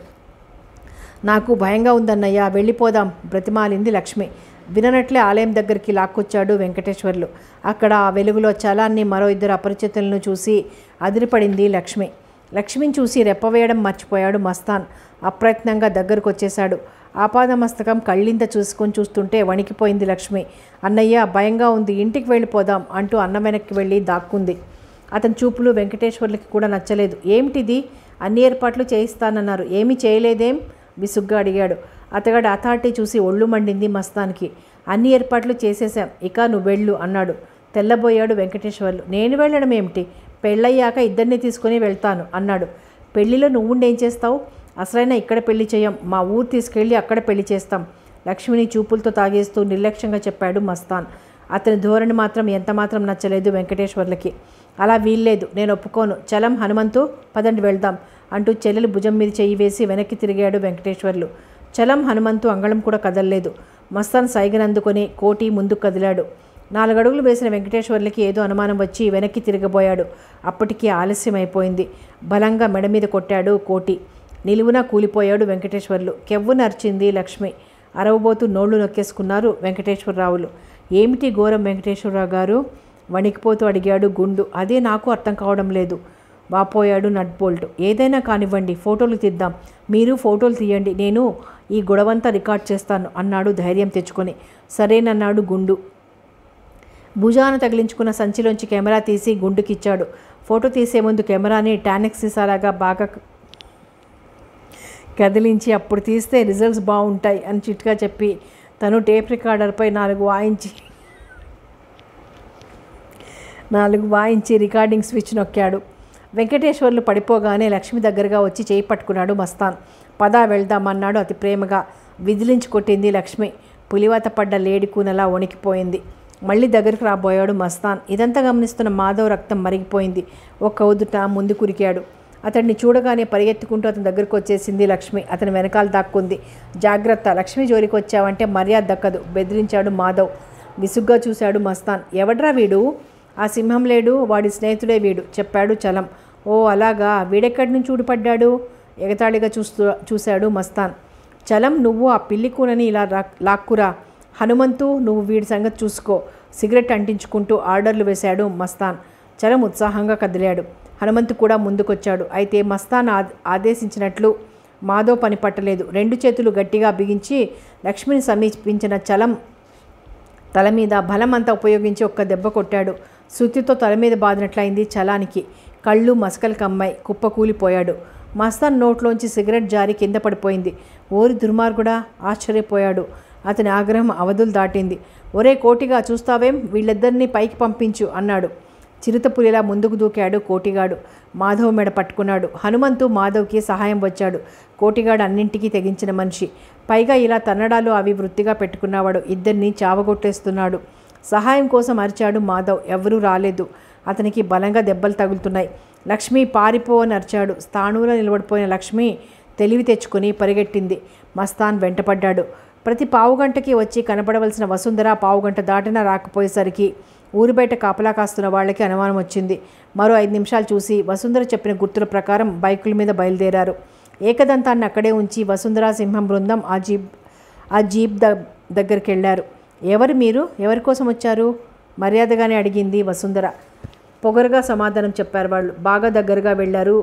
Speaker 1: నాకు భయంగా ఉందన్నయ్య వెళ్ళిపోదాం బ్రతిమాలింది లక్ష్మి విననట్లే ఆలయం దగ్గరికి లాక్కొచ్చాడు వెంకటేశ్వర్లు అక్కడ ఆ వెలుగులో చలాన్ని మరో ఇద్దరు అపరిచితులను చూసి అదిరిపడింది లక్ష్మి లక్ష్మిని చూసి రెప్పవేయడం మర్చిపోయాడు మస్తాన్ అప్రయత్నంగా దగ్గరకు వచ్చేశాడు ఆపాదమస్తకం కళ్ళింత చూసుకొని చూస్తుంటే వణికిపోయింది లక్ష్మి అన్నయ్య భయంగా ఉంది ఇంటికి వెళ్ళిపోదాం అంటూ అన్న వెనక్కి వెళ్ళి దాక్కుంది అతని చూపులు వెంకటేశ్వర్లకి కూడా నచ్చలేదు ఏమిటిది అన్ని ఏర్పాట్లు చేయిస్తానన్నారు ఏమీ చేయలేదేం విసుగ్గా అడిగాడు అతగాడు అథారిటీ చూసి ఒళ్ళు మండింది మస్తానికి అన్ని ఏర్పాట్లు చేసేశాం ఇక నువ్వు వెళ్ళు అన్నాడు తెల్లబోయాడు వెంకటేశ్వర్లు నేను వెళ్ళడం ఏమిటి పెళ్ళయ్యాక ఇద్దరిని తీసుకుని వెళ్తాను అన్నాడు పెళ్లిలో నువ్వుండేం చేస్తావు అసలైనా ఇక్కడ పెళ్లి చేయం మా ఊరు తీసుకెళ్ళి అక్కడ పెళ్లి చేస్తాం లక్ష్మిని చూపులతో తాగేస్తూ నిర్లక్ష్యంగా చెప్పాడు మస్తాన్ అతని ధోరణి మాత్రం ఎంత మాత్రం నచ్చలేదు వెంకటేశ్వర్లకి అలా వీల్లేదు నేను ఒప్పుకోను చలం హనుమంతు పదండి వెళ్దాం అంటూ చెల్లెలు భుజం మీద చెయ్యి వేసి వెనక్కి తిరిగాడు వెంకటేశ్వర్లు చలం హనుమంతు అంగళం కూడా కదలలేదు మస్తాన్ సైగనందుకొని కోటి ముందుకు కదిలాడు నాలుగడుగులు వేసిన వెంకటేశ్వర్లకి ఏదో అనుమానం వచ్చి వెనక్కి తిరగబోయాడు అప్పటికి ఆలస్యం అయిపోయింది బలంగా మెడ మీద కొట్టాడు కోటి నిలువున కూలిపోయాడు వెంకటేశ్వర్లు కెవ్వు నరిచింది లక్ష్మి అరవబోతూ నోళ్లు నొక్కేసుకున్నారు వెంకటేశ్వరరావులు ఏమిటి ఘోరం వెంకటేశ్వరరావు గారు వణికిపోతూ అడిగాడు గుండు అదే నాకు అర్థం కావడం లేదు వాపోయాడు నట్ బోల్ట్ ఏదైనా కానివ్వండి ఫోటోలు తీద్దాం మీరు ఫోటోలు తీయండి నేను ఈ గొడవంతా రికార్డ్ చేస్తాను అన్నాడు ధైర్యం తెచ్చుకొని సరేనన్నాడు గుండు భుజాన తగిలించుకున్న సంచిలోంచి కెమెరా తీసి గుండుకిచ్చాడు ఫోటో తీసే ముందు కెమెరాని టానిక్ సీసాలాగా బాగా కదిలించి అప్పుడు తీస్తే రిజల్ట్స్ బాగుంటాయి అని చిట్గా చెప్పి తను టేప్ రికార్డర్పై నాలుగు వాయించి నాలుగు వాయించి రికార్డింగ్ స్విచ్ నొక్కాడు వెంకటేశ్వర్లు పడిపోగానే లక్ష్మి దగ్గరగా వచ్చి చేయి పట్టుకున్నాడు మస్తాన్ పద వెళ్దామన్నాడు అతి ప్రేమగా విదిలించి కొట్టింది లక్ష్మి పులివాత పడ్డ లేడి కూనలా వణికిపోయింది మళ్ళీ దగ్గరకు రాబోయాడు మస్తాన్ ఇదంతా గమనిస్తున్న మాధవ్ రక్తం మరిగిపోయింది ఒక్క ఉదుట ముందు కురికాడు అతన్ని చూడగానే పరిగెత్తుకుంటూ అతని దగ్గరకు వచ్చేసింది లక్ష్మి అతని వెనకాల దాక్కుంది జాగ్రత్త లక్ష్మి జోలికి వచ్చావంటే మర్యాద దక్కదు బెదిరించాడు మాధవ్ విసుగ్గా చూశాడు మస్తాన్ ఎవడ్రా వీడు ఆ సింహం లేడు వాడి స్నేహితుడే వీడు చెప్పాడు చలం ఓ అలాగా వీడెక్కడి నుంచి ఊడిపడ్డాడు ఎగతాళిగా చూస్తూ చూశాడు మస్తాన్ చలం నువ్వు ఆ పిల్లి కూనని ఇలా రా లాక్కురా హనుమంతు నువ్వు వీడి సంగతి చూసుకో సిగరెట్ అంటించుకుంటూ ఆర్డర్లు వేశాడు మస్తాన్ చలం ఉత్సాహంగా కదిలాడు హనుమంతు కూడా ముందుకొచ్చాడు అయితే మస్తాన్ ఆ ఆదేశించినట్లు మాధవ్ పని పట్టలేదు రెండు చేతులు గట్టిగా బిగించి లక్ష్మిని సమీపించిన చలం తల మీద బలమంతా ఉపయోగించి ఒక్క దెబ్బ కొట్టాడు సుత్తితో తల మీద బాదినట్లయింది చలానికి కళ్ళు మసకలు కమ్మాయి కుప్ప కూలిపోయాడు మస్తాన్ నోట్లోంచి సిగరెట్ జారి కింద పడిపోయింది ఓరి దుర్మార్గుడా ఆశ్చర్యపోయాడు అతని ఆగ్రహం అవధులు దాటింది ఒరే కోటిగా చూస్తావేం వీళ్ళిద్దరినీ పైకి పంపించు అన్నాడు చిరుతపులిలా ముందుకు దూకాడు కోటిగాడు మాధవ్ మెడ పట్టుకున్నాడు హనుమంతు మాధవ్కి సహాయం వచ్చాడు కోటిగాడు అన్నింటికీ తెగించిన మనిషి పైగా ఇలా తన్నడాలు అవి వృత్తిగా పెట్టుకున్నవాడు ఇద్దరిని చావగొట్టేస్తున్నాడు సహాయం కోసం అరిచాడు మాధవ్ ఎవరూ రాలేదు అతనికి బలంగా దెబ్బలు తగులుతున్నాయి లక్ష్మి పారిపో అని అరిచాడు స్థాణువులో నిలబడిపోయిన లక్ష్మి తెలివి తెచ్చుకుని పరిగెట్టింది మస్తాన్ వెంటపడ్డాడు ప్రతి పావుగంటకి వచ్చి కనపడవలసిన వసుంధర పావుగంట దాటినా రాకపోయేసరికి ఊరి బయట కాపలా కాస్తున్న వాళ్ళకి అనుమానం వచ్చింది మరో ఐదు నిమిషాలు చూసి వసుంధర చెప్పిన గుర్తుల ప్రకారం బైకుల మీద బయలుదేరారు ఏకదంతాన్ని అక్కడే ఉంచి వసుంధర సింహం బృందం ఆ జీప్ ఆ జీప్ ద దగ్గరికి వెళ్ళారు ఎవరు మీరు ఎవరి కోసం వచ్చారు మర్యాదగానే అడిగింది వసుంధర పొగరుగా సమాధానం చెప్పారు వాళ్ళు బాగా దగ్గరగా వెళ్ళారు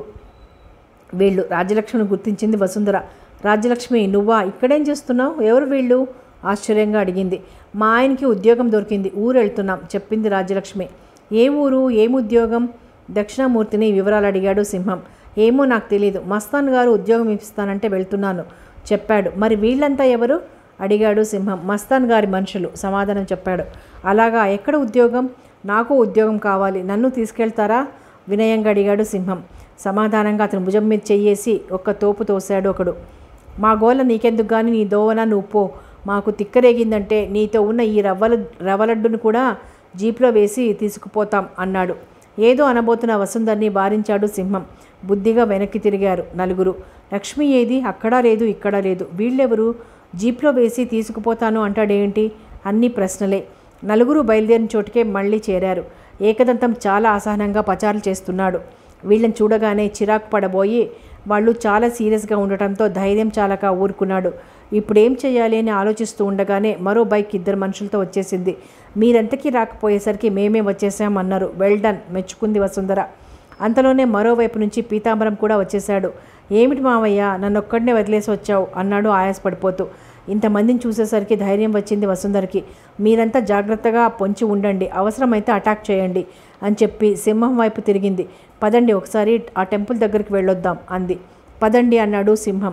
Speaker 1: వీళ్ళు రాజ్యలక్ష్మిని గుర్తించింది వసుంధర రాజ్యలక్ష్మి నువ్వా ఇక్కడేం చేస్తున్నావు ఎవరు వీళ్ళు ఆశ్చర్యంగా అడిగింది మా ఆయనకి ఉద్యోగం దొరికింది ఊరు వెళ్తున్నాం చెప్పింది రాజ్యలక్ష్మి ఏ ఊరు ఏం ఉద్యోగం దక్షిణామూర్తిని వివరాలు అడిగాడు సింహం ఏమో నాకు తెలియదు మస్తాన్ గారు ఉద్యోగం ఇస్తానంటే వెళ్తున్నాను చెప్పాడు మరి వీళ్ళంతా ఎవరు అడిగాడు సింహం మస్తాన్ గారి మనుషులు సమాధానం చెప్పాడు అలాగా ఎక్కడ ఉద్యోగం నాకు ఉద్యోగం కావాలి నన్ను తీసుకెళ్తారా వినయంగా అడిగాడు సింహం సమాధానంగా అతను భుజం మీద చెయ్యేసి ఒక్క తోపు తోశాడు ఒకడు మా గోల నీకెందుకు కానీ నీ దోవన నువ్వు పో మాకు తిక్కరేగిందంటే నీతో ఉన్న ఈ రవ్వల రవ్వలడ్డును కూడా జీప్లో వేసి తీసుకుపోతాం అన్నాడు ఏదో అనబోతున్న వసుంధర్ని వారించాడు సింహం బుద్ధిగా వెనక్కి తిరిగారు నలుగురు లక్ష్మి ఏది అక్కడా లేదు ఇక్కడ లేదు వీళ్ళెవరు జీప్లో వేసి తీసుకుపోతాను అంటాడేంటి అన్ని ప్రశ్నలే నలుగురు బయలుదేరిన చోటుకే మళ్ళీ చేరారు ఏకదంతం చాలా అసహనంగా పచారులు చేస్తున్నాడు వీళ్ళని చూడగానే చిరాకు పడబోయి వాళ్ళు చాలా సీరియస్గా ఉండటంతో ధైర్యం చాలక ఊరుకున్నాడు ఇప్పుడు ఏం చేయాలి అని ఆలోచిస్తూ ఉండగానే మరో బైక్ ఇద్దరు మనుషులతో వచ్చేసింది మీరెంతకీ రాకపోయేసరికి మేమే వచ్చేసామన్నారు వెల్ డన్ మెచ్చుకుంది వసుంధర అంతలోనే మరోవైపు నుంచి పీతాంబరం కూడా వచ్చేశాడు ఏమిటి మావయ్య నన్ను ఒక్కడనే వదిలేసి వచ్చావు అన్నాడు ఆయాసపడిపోతూ ఇంతమందిని చూసేసరికి ధైర్యం వచ్చింది వసుంధరకి మీరంతా జాగ్రత్తగా పొంచి ఉండండి అవసరమైతే అటాక్ చేయండి అని చెప్పి సింహం వైపు తిరిగింది పదండి ఒకసారి ఆ టెంపుల్ దగ్గరికి వెళ్ళొద్దాం అంది పదండి అన్నాడు సింహం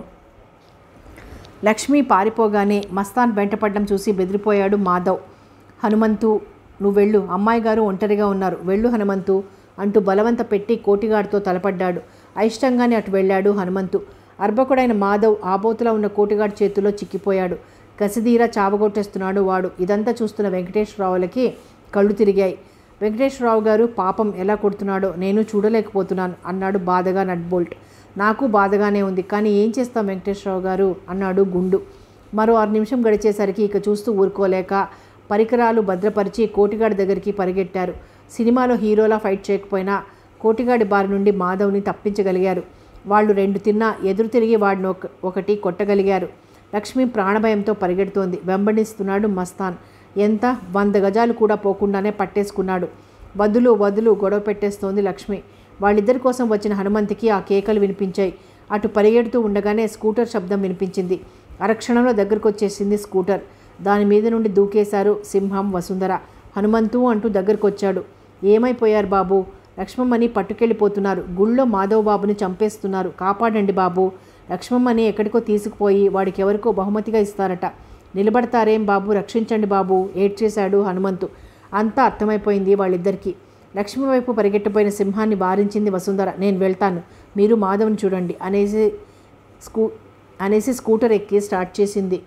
Speaker 1: లక్ష్మి పారిపోగానే మస్తాన్ వెంటపడడం చూసి బెదిరిపోయాడు మాధవ్ హనుమంతు నువ్వు వెళ్ళు అమ్మాయి గారు ఒంటరిగా ఉన్నారు వెళ్ళు హనుమంతు అంటూ బలవంత పెట్టి కోటిగాడితో తలపడ్డాడు అయిష్టంగానే అటు వెళ్ళాడు హనుమంతు అర్భకుడైన మాధవ్ ఆబోతులా ఉన్న కోటిగాడి చేతిలో చిక్కిపోయాడు కసిదీరా చావగొట్టేస్తున్నాడు వాడు ఇదంతా చూస్తున్న వెంకటేశ్వరరావులకి కళ్ళు తిరిగాయి వెంకటేశ్వరరావు గారు పాపం ఎలా కొడుతున్నాడో నేను చూడలేకపోతున్నాను అన్నాడు బాధగా నట్బోల్ట్ నాకు బాధగానే ఉంది కానీ ఏం చేస్తాం వెంకటేశ్వరరావు గారు అన్నాడు గుండు మరో ఆరు నిమిషం గడిచేసరికి ఇక చూస్తూ ఊరుకోలేక పరికరాలు భద్రపరిచి కోటిగాడి దగ్గరికి పరిగెట్టారు సినిమాలో హీరోలా ఫైట్ చేయకపోయినా కోటిగాడి బారి నుండి మాధవ్ని తప్పించగలిగారు వాళ్ళు రెండు తిన్నా ఎదురు తిరిగి వాడిని ఒక ఒకటి కొట్టగలిగారు లక్ష్మి ప్రాణభయంతో పరిగెడుతోంది వెంబడిస్తున్నాడు మస్తాన్ ఎంత వంద గజాలు కూడా పోకుండానే పట్టేసుకున్నాడు వదులు వదులు గొడవ పెట్టేస్తోంది లక్ష్మి వాళ్ళిద్దరి కోసం వచ్చిన హనుమంతికి ఆ కేకలు వినిపించాయి అటు పరిగెడుతూ ఉండగానే స్కూటర్ శబ్దం వినిపించింది అరక్షణంలో దగ్గరకు వచ్చేసింది స్కూటర్ దాని మీద నుండి దూకేశారు సింహం వసుంధర హనుమంతు అంటూ దగ్గరకు వచ్చాడు ఏమైపోయారు బాబు లక్ష్మమ్మని పట్టుకెళ్ళిపోతున్నారు గుళ్ళో మాధవ్ బాబుని చంపేస్తున్నారు కాపాడండి బాబు లక్ష్మమ్మని ఎక్కడికో తీసుకుపోయి వాడికి ఎవరికో బహుమతిగా ఇస్తారట నిలబడతారేం బాబు రక్షించండి బాబు ఏడ్చేశాడు హనుమంతు అంతా అర్థమైపోయింది వాళ్ళిద్దరికీ లక్ష్మి వైపు పరిగెట్టిపోయిన సింహాన్ని వారించింది వసుంధర నేను వెళ్తాను మీరు మాధవ్ని చూడండి అనేసి స్కూ అనేసి స్కూటర్ ఎక్కి స్టార్ట్ చేసింది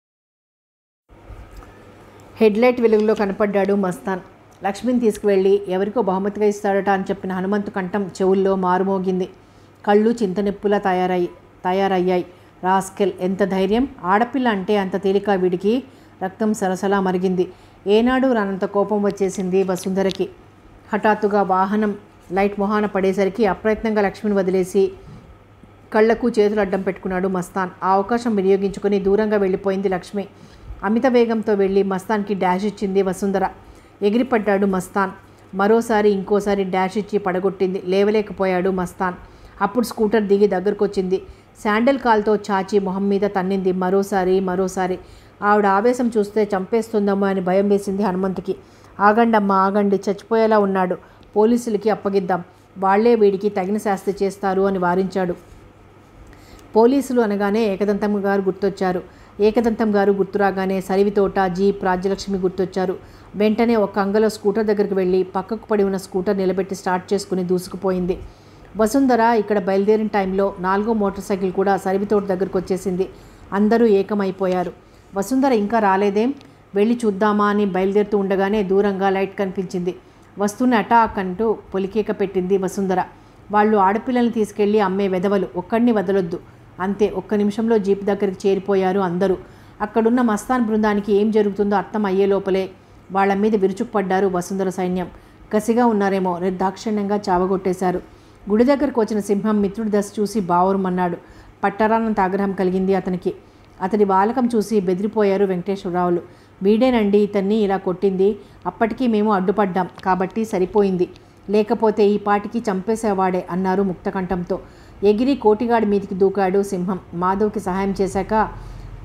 Speaker 1: హెడ్లైట్ వెలుగులో కనపడ్డాడు మస్తాన్ లక్ష్మిని తీసుకువెళ్ళి ఎవరికో బహుమతిగా ఇస్తాడట అని చెప్పిన హనుమంతు కంఠం చెవుల్లో మారుమోగింది కళ్ళు చింతనెప్పులా తయారయ్యి తయారయ్యాయి రాస్కెల్ ఎంత ధైర్యం ఆడపిల్ల అంటే అంత తేలిక వీడికి రక్తం సలసలా మరిగింది ఏనాడు రానంత కోపం వచ్చేసింది వసుంధరకి హఠాత్తుగా వాహనం లైట్ మొహాన పడేసరికి అప్రయత్నంగా లక్ష్మిని వదిలేసి కళ్లకు చేతులు అడ్డం పెట్టుకున్నాడు మస్తాన్ ఆ అవకాశం వినియోగించుకొని దూరంగా వెళ్ళిపోయింది లక్ష్మి అమిత వేగంతో వెళ్ళి మస్తాన్కి డాష్ ఇచ్చింది వసుంధర ఎగిరిపడ్డాడు మస్తాన్ మరోసారి ఇంకోసారి డాష్ ఇచ్చి పడగొట్టింది లేవలేకపోయాడు మస్తాన్ అప్పుడు స్కూటర్ దిగి దగ్గరకు వచ్చింది శాండల్ కాల్తో చాచి మొహం మీద తన్నింది మరోసారి మరోసారి ఆవిడ ఆవేశం చూస్తే చంపేస్తుందమ్మో అని భయం వేసింది హనుమంతుకి ఆగండమ్మా ఆగండి చచ్చిపోయేలా ఉన్నాడు పోలీసులకి అప్పగిద్దాం వాళ్లే వీడికి తగిన శాస్తి చేస్తారు అని వారించాడు పోలీసులు అనగానే ఏకదంతం గారు గుర్తొచ్చారు ఏకదంతం గారు గుర్తురాగానే సరివితోట జీప్ రాజ్యలక్ష్మి గుర్తొచ్చారు వెంటనే ఒక అంగలో స్కూటర్ దగ్గరికి వెళ్ళి పక్కకు పడి ఉన్న స్కూటర్ నిలబెట్టి స్టార్ట్ చేసుకుని దూసుకుపోయింది వసుంధర ఇక్కడ బయలుదేరిన టైంలో నాలుగో మోటార్ సైకిల్ కూడా సరివితోట దగ్గరికి వచ్చేసింది అందరూ ఏకమైపోయారు వసుంధర ఇంకా రాలేదేం వెళ్ళి చూద్దామా అని బయలుదేరుతూ ఉండగానే దూరంగా లైట్ కనిపించింది వస్తున్న అటాక్ అంటూ పొలికేక పెట్టింది వసుంధర వాళ్ళు ఆడపిల్లల్ని తీసుకెళ్ళి అమ్మే వెధవలు ఒక్కడిని వదలొద్దు అంతే ఒక్క నిమిషంలో జీప్ దగ్గరికి చేరిపోయారు అందరూ అక్కడున్న మస్తాన్ బృందానికి ఏం జరుగుతుందో అర్థం అయ్యే లోపలే వాళ్ళ మీద విరుచుకుపడ్డారు వసుంధర సైన్యం కసిగా ఉన్నారేమో నిర్దాక్షిణ్యంగా చావగొట్టేశారు గుడి దగ్గరకు వచ్చిన సింహం మిత్రుడి దశ చూసి బావురమన్నాడు పట్టరానంత ఆగ్రహం కలిగింది అతనికి అతడి బాలకం చూసి బెదిరిపోయారు వెంకటేశ్వరరావులు వీడేనండి ఇతన్ని ఇలా కొట్టింది అప్పటికీ మేము అడ్డుపడ్డాం కాబట్టి సరిపోయింది లేకపోతే ఈ పాటికి చంపేసేవాడే అన్నారు ముక్తకంఠంతో ఎగిరి కోటిగాడి మీదికి దూకాడు సింహం మాధవ్కి సహాయం చేశాక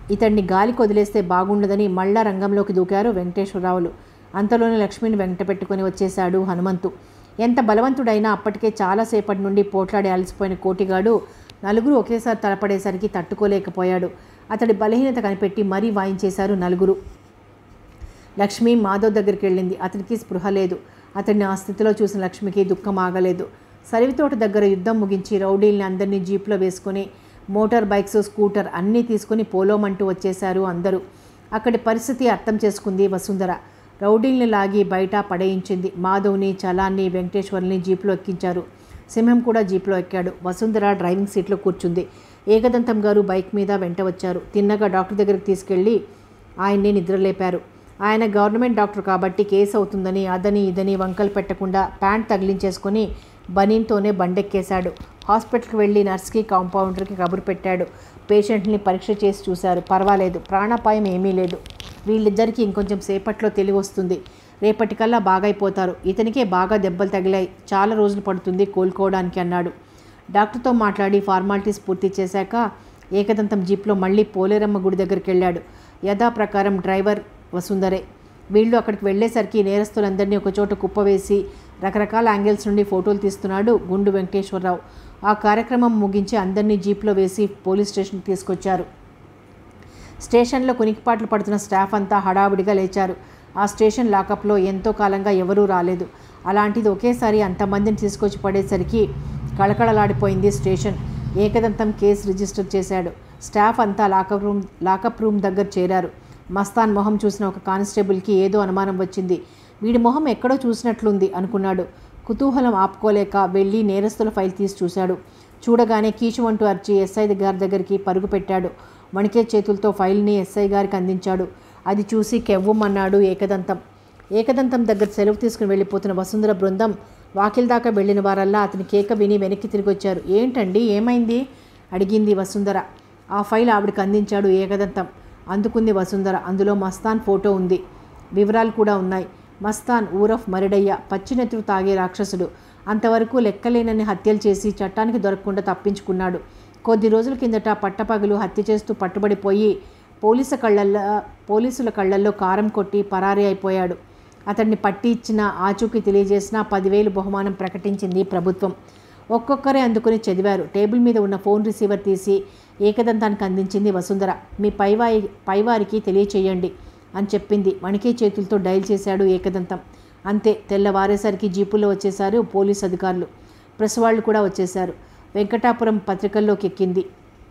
Speaker 1: ఇతన్ని గాలికి వదిలేస్తే బాగుండదని మళ్ళా రంగంలోకి దూకారు వెంకటేశ్వరరావులు అంతలోనే లక్ష్మిని వెంట పెట్టుకొని వచ్చేశాడు హనుమంతు ఎంత బలవంతుడైనా అప్పటికే చాలాసేపటి నుండి పోట్లాడి అలసిపోయిన కోటిగాడు నలుగురు ఒకేసారి తలపడేసరికి తట్టుకోలేకపోయాడు అతడి బలహీనత కనిపెట్టి మరీ వాయించేశారు నలుగురు లక్ష్మి మాధవ్ దగ్గరికి వెళ్ళింది అతనికి స్పృహ లేదు అతన్ని ఆ స్థితిలో చూసిన లక్ష్మికి దుఃఖం ఆగలేదు సరివితోట దగ్గర యుద్ధం ముగించి రౌడీల్ని అందరినీ జీప్లో వేసుకొని మోటార్ బైక్స్ స్కూటర్ అన్నీ తీసుకుని పోలోమంటూ వచ్చేశారు అందరూ అక్కడి పరిస్థితి అర్థం చేసుకుంది వసుంధర రౌడీల్ని లాగి బయట పడేయించింది మాధవ్ని చలాన్ని వెంకటేశ్వర్ని జీప్లో ఎక్కించారు సింహం కూడా జీప్లో ఎక్కాడు వసుంధర డ్రైవింగ్ సీట్లో కూర్చుంది ఏకదంతం గారు బైక్ మీద వెంట వచ్చారు తిన్నగా డాక్టర్ దగ్గరికి తీసుకెళ్ళి ఆయన్ని నిద్రలేపారు ఆయన గవర్నమెంట్ డాక్టర్ కాబట్టి కేసు అవుతుందని అదని ఇదని వంకలు పెట్టకుండా ప్యాంట్ తగిలించేసుకొని బనీన్తోనే బండెక్కేశాడు హాస్పిటల్కి వెళ్ళి నర్స్కి కాంపౌండర్కి కబురు పెట్టాడు పేషెంట్ని పరీక్ష చేసి చూశారు పర్వాలేదు ప్రాణాపాయం ఏమీ లేదు వీళ్ళిద్దరికీ ఇంకొంచెం సేపట్లో తెలివి వస్తుంది రేపటికల్లా బాగైపోతారు ఇతనికే బాగా దెబ్బలు తగిలాయి చాలా రోజులు పడుతుంది కోలుకోవడానికి అన్నాడు డాక్టర్తో మాట్లాడి ఫార్మాలిటీస్ పూర్తి చేశాక ఏకదంతం జీప్లో మళ్ళీ పోలేరమ్మ గుడి దగ్గరికి వెళ్ళాడు యథాప్రకారం డ్రైవర్ వసుందరే వీళ్ళు అక్కడికి వెళ్ళేసరికి నేరస్తులందరినీ ఒకచోట కుప్పవేసి రకరకాల యాంగిల్స్ నుండి ఫోటోలు తీస్తున్నాడు గుండు వెంకటేశ్వరరావు ఆ కార్యక్రమం ముగించి అందరినీ జీప్లో వేసి పోలీస్ స్టేషన్కి తీసుకొచ్చారు స్టేషన్లో కునికిపాట్లు పడుతున్న స్టాఫ్ అంతా హడావుడిగా లేచారు ఆ స్టేషన్ లాకప్లో ఎంతో కాలంగా ఎవరూ రాలేదు అలాంటిది ఒకేసారి అంతమందిని తీసుకొచ్చి పడేసరికి కళకళలాడిపోయింది స్టేషన్ ఏకదంతం కేసు రిజిస్టర్ చేశాడు స్టాఫ్ అంతా లాకప్ రూమ్ లాకప్ రూమ్ దగ్గర చేరారు మస్తాన్ మొహం చూసిన ఒక కానిస్టేబుల్కి ఏదో అనుమానం వచ్చింది వీడి మొహం ఎక్కడో చూసినట్లుంది అనుకున్నాడు కుతూహలం ఆపుకోలేక వెళ్ళి నేరస్తుల ఫైల్ తీసి చూశాడు చూడగానే కీచుమంటూ అర్చి ఎస్ఐ గారి దగ్గరికి పరుగు పెట్టాడు వణికే చేతులతో ఫైల్ని ఎస్ఐ గారికి అందించాడు అది చూసి కెవ్వుమన్నాడు ఏకదంతం ఏకదంతం దగ్గర సెలవు తీసుకుని వెళ్ళిపోతున్న వసుంధర బృందం వాకిల్ దాకా వెళ్ళిన వారల్లా అతని కేక విని వెనక్కి తిరిగి వచ్చారు ఏంటండి ఏమైంది అడిగింది వసుంధర ఆ ఫైల్ ఆవిడకి అందించాడు ఏకదంతం అందుకుంది వసుంధర అందులో మస్తాన్ ఫోటో ఉంది వివరాలు కూడా ఉన్నాయి మస్తాన్ ఊరఫ్ మరిడయ్య పచ్చినెత్తులు తాగే రాక్షసుడు అంతవరకు లెక్కలేనని హత్యలు చేసి చట్టానికి దొరకకుండా తప్పించుకున్నాడు కొద్ది రోజుల కిందట పట్టపగలు హత్య చేస్తూ పట్టుబడిపోయి పోలీసు కళ్ళల్లో పోలీసుల కళ్ళల్లో కారం కొట్టి పరారీ అయిపోయాడు అతన్ని పట్టి ఇచ్చిన ఆచూకీ తెలియజేసిన పదివేలు బహుమానం ప్రకటించింది ప్రభుత్వం ఒక్కొక్కరే అందుకుని చదివారు టేబుల్ మీద ఉన్న ఫోన్ రిసీవర్ తీసి ఏకదంతానికి అందించింది వసుంధర మీ పైవారి పైవారికి తెలియచేయండి అని చెప్పింది వణికే చేతులతో డైల్ చేశాడు ఏకదంతం అంతే తెల్లవారేసరికి జీపులో వచ్చేశారు పోలీస్ అధికారులు ప్రెస్ వాళ్ళు కూడా వచ్చేశారు వెంకటాపురం పత్రికల్లోకి ఎక్కింది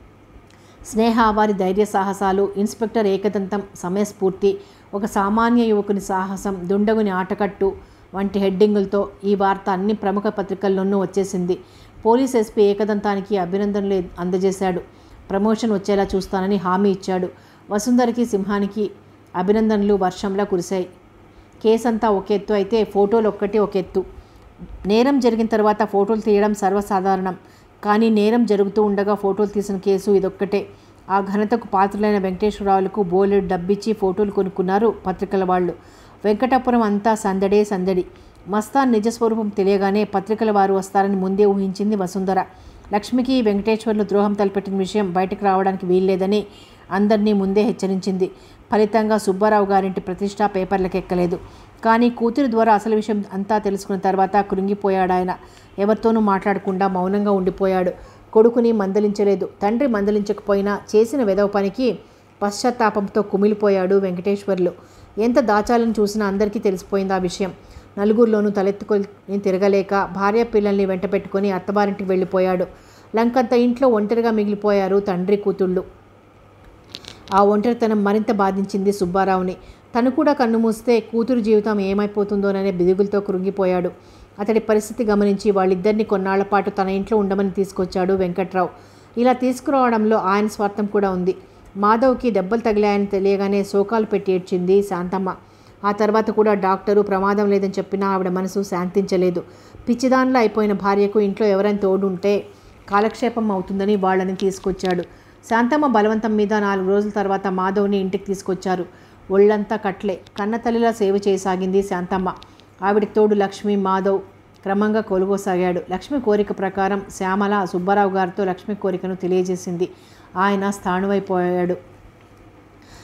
Speaker 1: స్నేహ వారి ధైర్య సాహసాలు ఇన్స్పెక్టర్ ఏకదంతం సమయస్ఫూర్తి ఒక సామాన్య యువకుని సాహసం దుండగుని ఆటకట్టు వంటి హెడ్డింగులతో ఈ వార్త అన్ని ప్రముఖ పత్రికల్లోనూ వచ్చేసింది పోలీస్ ఎస్పీ ఏకదంతానికి అభినందనలు అందజేశాడు ప్రమోషన్ వచ్చేలా చూస్తానని హామీ ఇచ్చాడు వసుంధరకి సింహానికి అభినందనలు వర్షంలా కురిశాయి కేసంతా ఒక ఎత్తు అయితే ఫోటోలు ఒక్కటి ఒక ఎత్తు నేరం జరిగిన తర్వాత ఫోటోలు తీయడం సర్వసాధారణం కానీ నేరం జరుగుతూ ఉండగా ఫోటోలు తీసిన కేసు ఇదొక్కటే ఆ ఘనతకు పాత్రులైన వెంకటేశ్వరరావులకు బోలెడు డబ్బిచ్చి ఫోటోలు కొనుక్కున్నారు పత్రికల వాళ్ళు వెంకటాపురం అంతా సందడే సందడి మస్తాన్ నిజస్వరూపం తెలియగానే పత్రికల వారు వస్తారని ముందే ఊహించింది వసుంధర లక్ష్మికి వెంకటేశ్వర్లు ద్రోహం తలపెట్టిన విషయం బయటకు రావడానికి వీల్లేదని అందరినీ ముందే హెచ్చరించింది ఫలితంగా సుబ్బారావు గారింటి ప్రతిష్ట పేపర్లకు ఎక్కలేదు కానీ కూతురు ద్వారా అసలు విషయం అంతా తెలుసుకున్న తర్వాత కృంగిపోయాడు ఆయన ఎవరితోనూ మాట్లాడకుండా మౌనంగా ఉండిపోయాడు కొడుకుని మందలించలేదు తండ్రి మందలించకపోయినా చేసిన వెదవ పనికి పశ్చాత్తాపంతో కుమిలిపోయాడు వెంకటేశ్వర్లు ఎంత దాచాలని చూసినా అందరికీ తెలిసిపోయింది ఆ విషయం నలుగురిలోనూ తలెత్తుకొని తిరగలేక భార్య పిల్లల్ని వెంట పెట్టుకొని అత్తవారింటికి వెళ్ళిపోయాడు లంకంత ఇంట్లో ఒంటరిగా మిగిలిపోయారు తండ్రి కూతుళ్ళు ఆ ఒంటరితనం మరింత బాధించింది సుబ్బారావుని తను కూడా కన్ను మూస్తే కూతురు జీవితం ఏమైపోతుందోననే బిదుగులతో కృంగిపోయాడు అతడి పరిస్థితి గమనించి వాళ్ళిద్దరిని కొన్నాళ్ల పాటు తన ఇంట్లో ఉండమని తీసుకొచ్చాడు వెంకట్రావు ఇలా తీసుకురావడంలో ఆయన స్వార్థం కూడా ఉంది మాధవ్కి దెబ్బలు తగిలాయని తెలియగానే శోకాలు పెట్టి ఏడ్చింది శాంతమ్మ ఆ తర్వాత కూడా డాక్టరు ప్రమాదం లేదని చెప్పినా ఆవిడ మనసు శాంతించలేదు పిచ్చిదానిలో అయిపోయిన భార్యకు ఇంట్లో ఎవరైనా తోడుంటే కాలక్షేపం అవుతుందని వాళ్ళని తీసుకొచ్చాడు శాంతమ్మ బలవంతం మీద నాలుగు రోజుల తర్వాత మాధవ్ని ఇంటికి తీసుకొచ్చారు ఒళ్ళంతా కట్లే కన్నతల్లిలా సేవ చేయసాగింది శాంతమ్మ ఆవిడకి తోడు లక్ష్మి మాధవ్ క్రమంగా కొలుగోసాగాడు లక్ష్మి కోరిక ప్రకారం శ్యామల సుబ్బారావు గారితో లక్ష్మి కోరికను తెలియజేసింది ఆయన స్థాణువైపోయాడు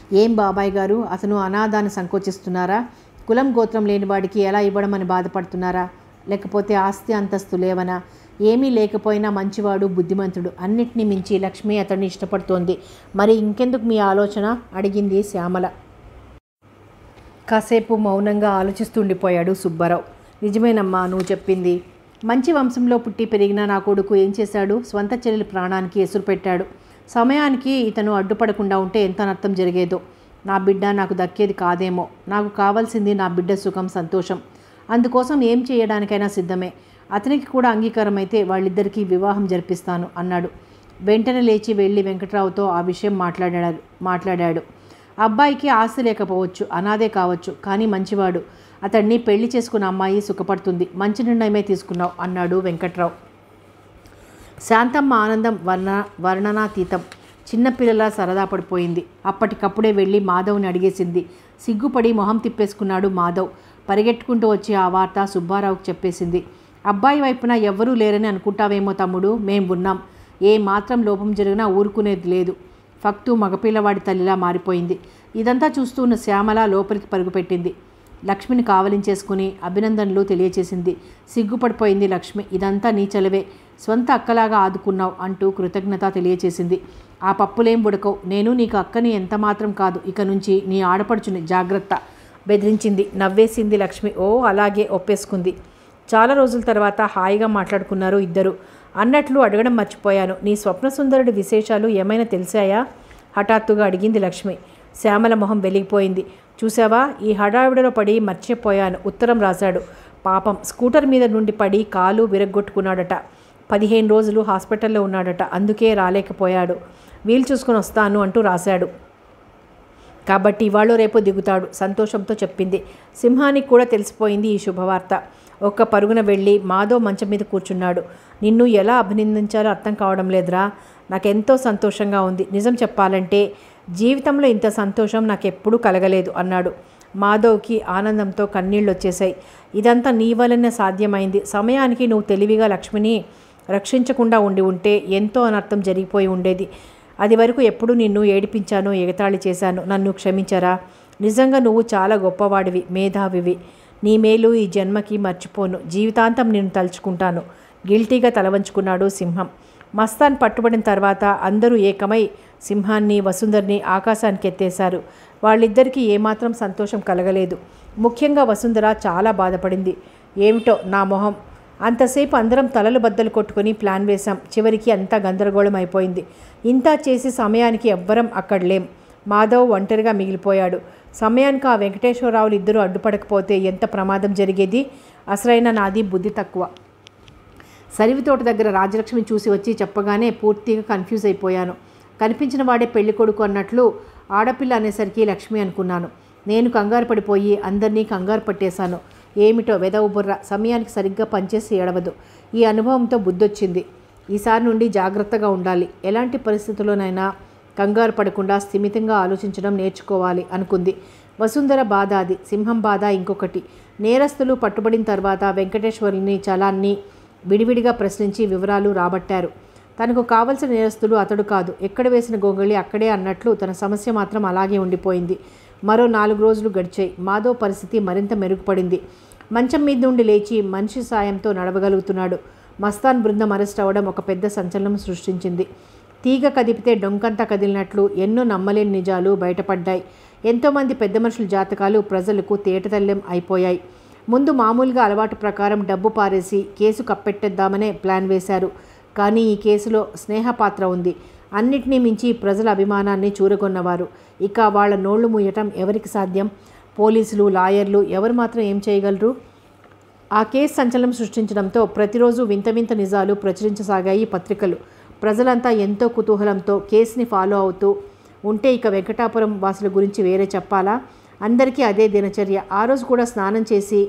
Speaker 1: ఏం బాబాయ్ గారు అతను అనాథాన్ని సంకోచిస్తున్నారా కులం గోత్రం లేని వాడికి ఎలా ఇవ్వడం అని బాధపడుతున్నారా లేకపోతే ఆస్తి అంతస్తు లేవనా ఏమీ లేకపోయినా మంచివాడు బుద్ధిమంతుడు అన్నిటినీ మించి లక్ష్మి అతన్ని ఇష్టపడుతోంది మరి ఇంకెందుకు మీ ఆలోచన అడిగింది శ్యామల కాసేపు మౌనంగా ఆలోచిస్తుండిపోయాడు సుబ్బారావు నిజమేనమ్మా నువ్వు చెప్పింది మంచి వంశంలో పుట్టి పెరిగిన నా కొడుకు ఏం చేశాడు స్వంత చెల్లెలి ప్రాణానికి ఎసురు పెట్టాడు సమయానికి ఇతను అడ్డుపడకుండా ఉంటే ఎంత నర్థం జరిగేదో నా బిడ్డ నాకు దక్కేది కాదేమో నాకు కావాల్సింది నా బిడ్డ సుఖం సంతోషం అందుకోసం ఏం చేయడానికైనా సిద్ధమే అతనికి కూడా అంగీకారమైతే వాళ్ళిద్దరికీ వివాహం జరిపిస్తాను అన్నాడు వెంటనే లేచి వెళ్ళి వెంకట్రావుతో ఆ విషయం మాట్లాడాడు మాట్లాడాడు అబ్బాయికి ఆస్తి లేకపోవచ్చు అనాథే కావచ్చు కానీ మంచివాడు అతన్ని పెళ్లి చేసుకున్న అమ్మాయి సుఖపడుతుంది మంచి నిర్ణయమే తీసుకున్నావు అన్నాడు వెంకట్రావు శాంతమ్మ ఆనందం వర్ణ వర్ణనాతీతం చిన్నపిల్లలా సరదా పడిపోయింది అప్పటికప్పుడే వెళ్ళి మాధవ్ని అడిగేసింది సిగ్గుపడి మొహం తిప్పేసుకున్నాడు మాధవ్ పరిగెట్టుకుంటూ వచ్చి ఆ వార్త సుబ్బారావుకు చెప్పేసింది అబ్బాయి వైపున ఎవ్వరూ లేరని అనుకుంటావేమో తమ్ముడు మేం ఉన్నాం ఏ మాత్రం లోపం జరిగినా ఊరుకునేది లేదు ఫక్తు మగపిల్లవాడి తల్లిలా మారిపోయింది ఇదంతా చూస్తూ ఉన్న శ్యామల లోపలికి పరుగుపెట్టింది లక్ష్మిని కావలించేసుకుని అభినందనలు తెలియచేసింది సిగ్గుపడిపోయింది లక్ష్మి ఇదంతా నీ చలవే స్వంత అక్కలాగా ఆదుకున్నావు అంటూ కృతజ్ఞత తెలియచేసింది ఆ పప్పులేం ఉడకవు నేను నీకు అక్కని ఎంత మాత్రం కాదు ఇక నుంచి నీ ఆడపడుచుని జాగ్రత్త బెదిరించింది నవ్వేసింది లక్ష్మి ఓ అలాగే ఒప్పేసుకుంది చాలా రోజుల తర్వాత హాయిగా మాట్లాడుకున్నారు ఇద్దరు అన్నట్లు అడగడం మర్చిపోయాను నీ స్వప్న సుందరుడి విశేషాలు ఏమైనా తెలిసాయా హఠాత్తుగా అడిగింది లక్ష్మి శ్యామల మొహం వెలిగిపోయింది చూసావా ఈ హడావిడిలో పడి మర్చిపోయాను ఉత్తరం రాశాడు పాపం స్కూటర్ మీద నుండి పడి కాలు విరగ్గొట్టుకున్నాడట పదిహేను రోజులు హాస్పిటల్లో ఉన్నాడట అందుకే రాలేకపోయాడు వీలు చూసుకొని వస్తాను అంటూ రాశాడు కాబట్టి ఇవాళ రేపు దిగుతాడు సంతోషంతో చెప్పింది సింహానికి కూడా తెలిసిపోయింది ఈ శుభవార్త ఒక్క పరుగున వెళ్ళి మాధవ్ మంచం మీద కూర్చున్నాడు నిన్ను ఎలా అభినందించాలో అర్థం కావడం లేదురా నాకెంతో సంతోషంగా ఉంది నిజం చెప్పాలంటే జీవితంలో ఇంత సంతోషం నాకెప్పుడూ కలగలేదు అన్నాడు మాధవ్కి ఆనందంతో కన్నీళ్ళు వచ్చేసాయి ఇదంతా నీ వలనే సాధ్యమైంది సమయానికి నువ్వు తెలివిగా లక్ష్మిని రక్షించకుండా ఉండి ఉంటే ఎంతో అనర్థం జరిగిపోయి ఉండేది అది వరకు ఎప్పుడు నిన్ను ఏడిపించాను ఎగతాళి చేశాను నన్ను క్షమించరా నిజంగా నువ్వు చాలా గొప్పవాడివి మేధావివి నీ మేలు ఈ జన్మకి మర్చిపోను జీవితాంతం నేను తలుచుకుంటాను గిల్టీగా తలవంచుకున్నాడు సింహం మస్తాన్ పట్టుబడిన తర్వాత అందరూ ఏకమై సింహాన్ని వసుంధర్ని ఆకాశానికి ఎత్తేశారు వాళ్ళిద్దరికీ ఏమాత్రం సంతోషం కలగలేదు ముఖ్యంగా వసుంధర చాలా బాధపడింది ఏమిటో నా మొహం అంతసేపు అందరం తలలు బద్దలు కొట్టుకొని ప్లాన్ వేశాం చివరికి అంతా గందరగోళం అయిపోయింది ఇంతా చేసి సమయానికి ఎవ్వరం అక్కడ లేం మాధవ్ ఒంటరిగా మిగిలిపోయాడు సమయానికి ఆ వెంకటేశ్వరరావులు ఇద్దరు అడ్డుపడకపోతే ఎంత ప్రమాదం జరిగేది అసలైన నాది బుద్ధి తక్కువ సరివి తోట దగ్గర రాజలక్ష్మి చూసి వచ్చి చెప్పగానే పూర్తిగా కన్ఫ్యూజ్ అయిపోయాను కనిపించిన వాడే పెళ్లి కొడుకు అన్నట్లు ఆడపిల్ల అనేసరికి లక్ష్మి అనుకున్నాను నేను కంగారు పడిపోయి అందరినీ కంగారు పట్టేశాను ఏమిటో వెదవు బుర్ర సమయానికి సరిగ్గా పనిచేసి ఏడవదు ఈ అనుభవంతో బుద్ధొచ్చింది ఈసారి నుండి జాగ్రత్తగా ఉండాలి ఎలాంటి పరిస్థితుల్లోనైనా కంగారు పడకుండా స్థిమితంగా ఆలోచించడం నేర్చుకోవాలి అనుకుంది వసుంధర బాధ అది సింహం బాధ ఇంకొకటి నేరస్తులు పట్టుబడిన తర్వాత వెంకటేశ్వరుని చలాన్ని విడివిడిగా ప్రశ్నించి వివరాలు రాబట్టారు తనకు కావలసిన నేరస్తుడు అతడు కాదు ఎక్కడ వేసిన గొంగళి అక్కడే అన్నట్లు తన సమస్య మాత్రం అలాగే ఉండిపోయింది మరో నాలుగు రోజులు గడిచాయి మాధవ్ పరిస్థితి మరింత మెరుగుపడింది మంచం మీద నుండి లేచి మనిషి సాయంతో నడవగలుగుతున్నాడు మస్తాన్ బృందం అరెస్ట్ అవ్వడం ఒక పెద్ద సంచలనం సృష్టించింది తీగ కదిపితే డొంకంతా కదిలినట్లు ఎన్నో నమ్మలేని నిజాలు బయటపడ్డాయి ఎంతోమంది పెద్ద మనుషుల జాతకాలు ప్రజలకు తేటతెల్లం అయిపోయాయి ముందు మామూలుగా అలవాటు ప్రకారం డబ్బు పారేసి కేసు కప్పెట్టేద్దామనే ప్లాన్ వేశారు కానీ ఈ కేసులో స్నేహపాత్ర ఉంది అన్నిటినీ మించి ప్రజల అభిమానాన్ని చూరగొన్నవారు ఇక వాళ్ళ నోళ్లు మూయటం ఎవరికి సాధ్యం పోలీసులు లాయర్లు ఎవరు మాత్రం ఏం చేయగలరు ఆ కేసు సంచలనం సృష్టించడంతో ప్రతిరోజు వింత వింత నిజాలు ప్రచురించసాగాయి పత్రికలు ప్రజలంతా ఎంతో కుతూహలంతో కేసుని ఫాలో అవుతూ ఉంటే ఇక వెంకటాపురం వాసుల గురించి వేరే చెప్పాలా అందరికీ అదే దినచర్య ఆ రోజు కూడా స్నానం చేసి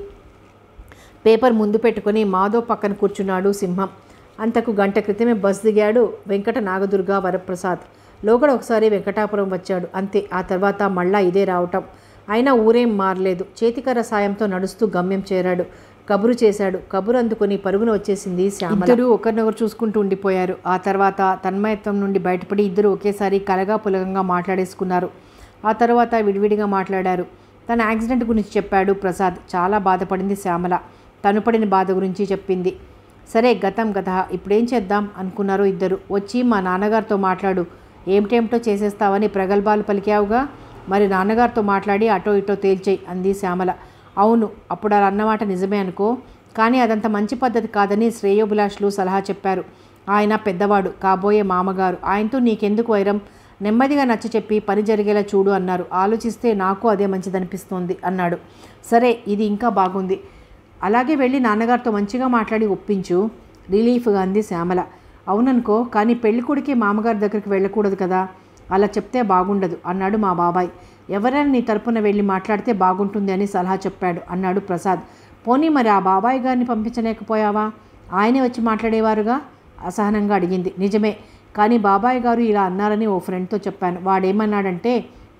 Speaker 1: పేపర్ ముందు పెట్టుకొని మాధవ్ పక్కన కూర్చున్నాడు సింహం అంతకు గంట క్రితమే బస్ దిగాడు వెంకట నాగదుర్గ వరప్రసాద్ లోగడ ఒకసారి వెంకటాపురం వచ్చాడు అంతే ఆ తర్వాత మళ్ళా ఇదే రావటం అయినా ఊరేం మారలేదు చేతికర్ర సాయంతో నడుస్తూ గమ్యం చేరాడు కబురు చేశాడు కబురు అందుకొని పరుగున వచ్చేసింది శ్యామల ఇద్దరు ఒకరినొకరు చూసుకుంటూ ఉండిపోయారు ఆ తర్వాత తన్మయత్వం నుండి బయటపడి ఇద్దరు ఒకేసారి కలగా పులగంగా మాట్లాడేసుకున్నారు ఆ తర్వాత విడివిడిగా మాట్లాడారు తన యాక్సిడెంట్ గురించి చెప్పాడు ప్రసాద్ చాలా బాధపడింది శ్యామల తను పడిన బాధ గురించి చెప్పింది సరే గతం గత ఇప్పుడేం చేద్దాం అనుకున్నారు ఇద్దరు వచ్చి మా నాన్నగారితో మాట్లాడు ఏమిటేమిటో చేసేస్తావని ప్రగల్భాలు పలికావుగా మరి నాన్నగారితో మాట్లాడి అటో ఇటో తేల్చేయి అంది శ్యామల అవును అప్పుడు అలా అన్నమాట నిజమే అనుకో కానీ అదంత మంచి పద్ధతి కాదని శ్రేయోభిలాషులు సలహా చెప్పారు ఆయన పెద్దవాడు కాబోయే మామగారు ఆయనతో నీకెందుకు వైరం నెమ్మదిగా నచ్చ చెప్పి పని జరిగేలా చూడు అన్నారు ఆలోచిస్తే నాకు అదే మంచిదనిపిస్తోంది అన్నాడు సరే ఇది ఇంకా బాగుంది అలాగే వెళ్ళి నాన్నగారితో మంచిగా మాట్లాడి ఒప్పించు రిలీఫ్గా అంది శ్యామల అవుననుకో కానీ పెళ్లి కొడుకే మామగారి దగ్గరికి వెళ్ళకూడదు కదా అలా చెప్తే బాగుండదు అన్నాడు మా బాబాయ్ ఎవరైనా నీ తరపున వెళ్ళి మాట్లాడితే బాగుంటుంది అని సలహా చెప్పాడు అన్నాడు ప్రసాద్ పోనీ మరి ఆ బాబాయ్ గారిని పంపించలేకపోయావా ఆయనే వచ్చి మాట్లాడేవారుగా అసహనంగా అడిగింది నిజమే కానీ బాబాయ్ గారు ఇలా అన్నారని ఓ ఫ్రెండ్తో చెప్పాను వాడేమన్నాడంటే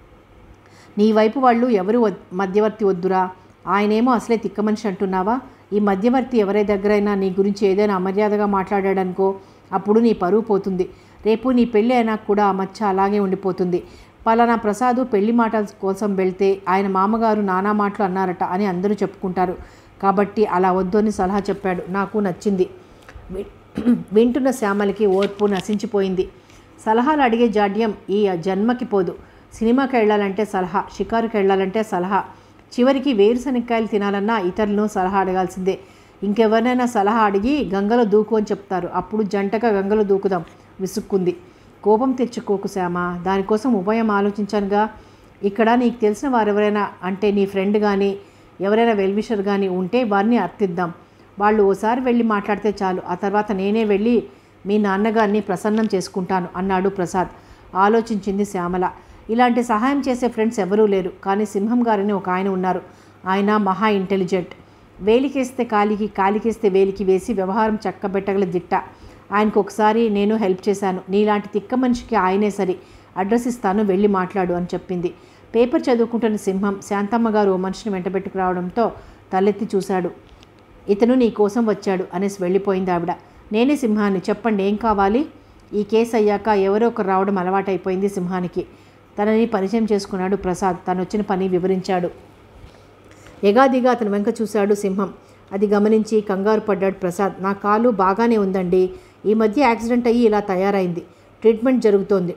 Speaker 1: నీ వైపు వాళ్ళు ఎవరు వద్- మధ్యవర్తి వద్దురా ఆయనేమో అసలే తిక్క మనిషి అంటున్నావా ఈ మధ్యవర్తి ఎవరి దగ్గరైనా నీ గురించి ఏదైనా అమర్యాదగా మాట్లాడాడనుకో అప్పుడు నీ పరువు పోతుంది రేపు నీ పెళ్ళి అయినా కూడా ఆ మచ్చ అలాగే ఉండిపోతుంది పలానా ప్రసాదు పెళ్లి మాటల కోసం వెళ్తే ఆయన మామగారు నానా మాటలు అన్నారట అని అందరూ చెప్పుకుంటారు కాబట్టి అలా వద్దు అని సలహా చెప్పాడు నాకు నచ్చింది వి- వింటున్న శ్యామలకి ఓర్పు నశించిపోయింది సలహాలు అడిగే జాడ్యం ఈ జన్మకి పోదు సినిమాకి వెళ్ళాలంటే సలహా షికారుకి వెళ్ళాలంటే సలహా చివరికి వేరుశనక్కాయలు తినాలన్నా ఇతరులను సలహా అడగాల్సిందే ఇంకెవరినైనా సలహా అడిగి గంగలో దూకు అని చెప్తారు అప్పుడు జంటగా గంగలో దూకుదాం విసుక్కుంది కోపం తెచ్చుకోకు శ్యామ దానికోసం ఉపాయం ఆలోచించానుగా ఇక్కడ నీకు తెలిసిన వారు ఎవరైనా అంటే నీ ఫ్రెండ్ కానీ ఎవరైనా వెల్విషర్ కానీ ఉంటే వారిని అర్థిద్దాం వాళ్ళు ఓసారి వెళ్ళి మాట్లాడితే చాలు ఆ తర్వాత నేనే వెళ్ళి మీ నాన్నగారిని ప్రసన్నం చేసుకుంటాను అన్నాడు ప్రసాద్ ఆలోచించింది శ్యామల ఇలాంటి సహాయం చేసే ఫ్రెండ్స్ ఎవరూ లేరు కానీ సింహం గారని ఒక ఆయన ఉన్నారు ఆయన మహా ఇంటెలిజెంట్ వేలికేస్తే కాలికి కాలికేస్తే వేలికి వేసి వ్యవహారం చక్కబెట్టగల దిట్ట ఆయనకు ఒకసారి నేను హెల్ప్ చేశాను నీలాంటి తిక్క మనిషికి ఆయనే సరి అడ్రస్ ఇస్తాను వెళ్ళి మాట్లాడు అని చెప్పింది పేపర్ చదువుకుంటున్న సింహం శాంతమ్మ గారు ఓ మనిషిని వెంటబెట్టుకు రావడంతో తలెత్తి చూశాడు ఇతను నీ కోసం వచ్చాడు అనేసి వెళ్ళిపోయింది ఆవిడ నేనే సింహాన్ని చెప్పండి ఏం కావాలి ఈ కేసు అయ్యాక ఎవరో ఒకరు రావడం అలవాటైపోయింది సింహానికి తనని పరిచయం చేసుకున్నాడు ప్రసాద్ తను వచ్చిన పని వివరించాడు ఎగాదిగా అతను వెంక చూశాడు సింహం అది గమనించి కంగారు పడ్డాడు ప్రసాద్ నా కాలు బాగానే ఉందండి ఈ మధ్య యాక్సిడెంట్ అయ్యి ఇలా తయారైంది ట్రీట్మెంట్ జరుగుతోంది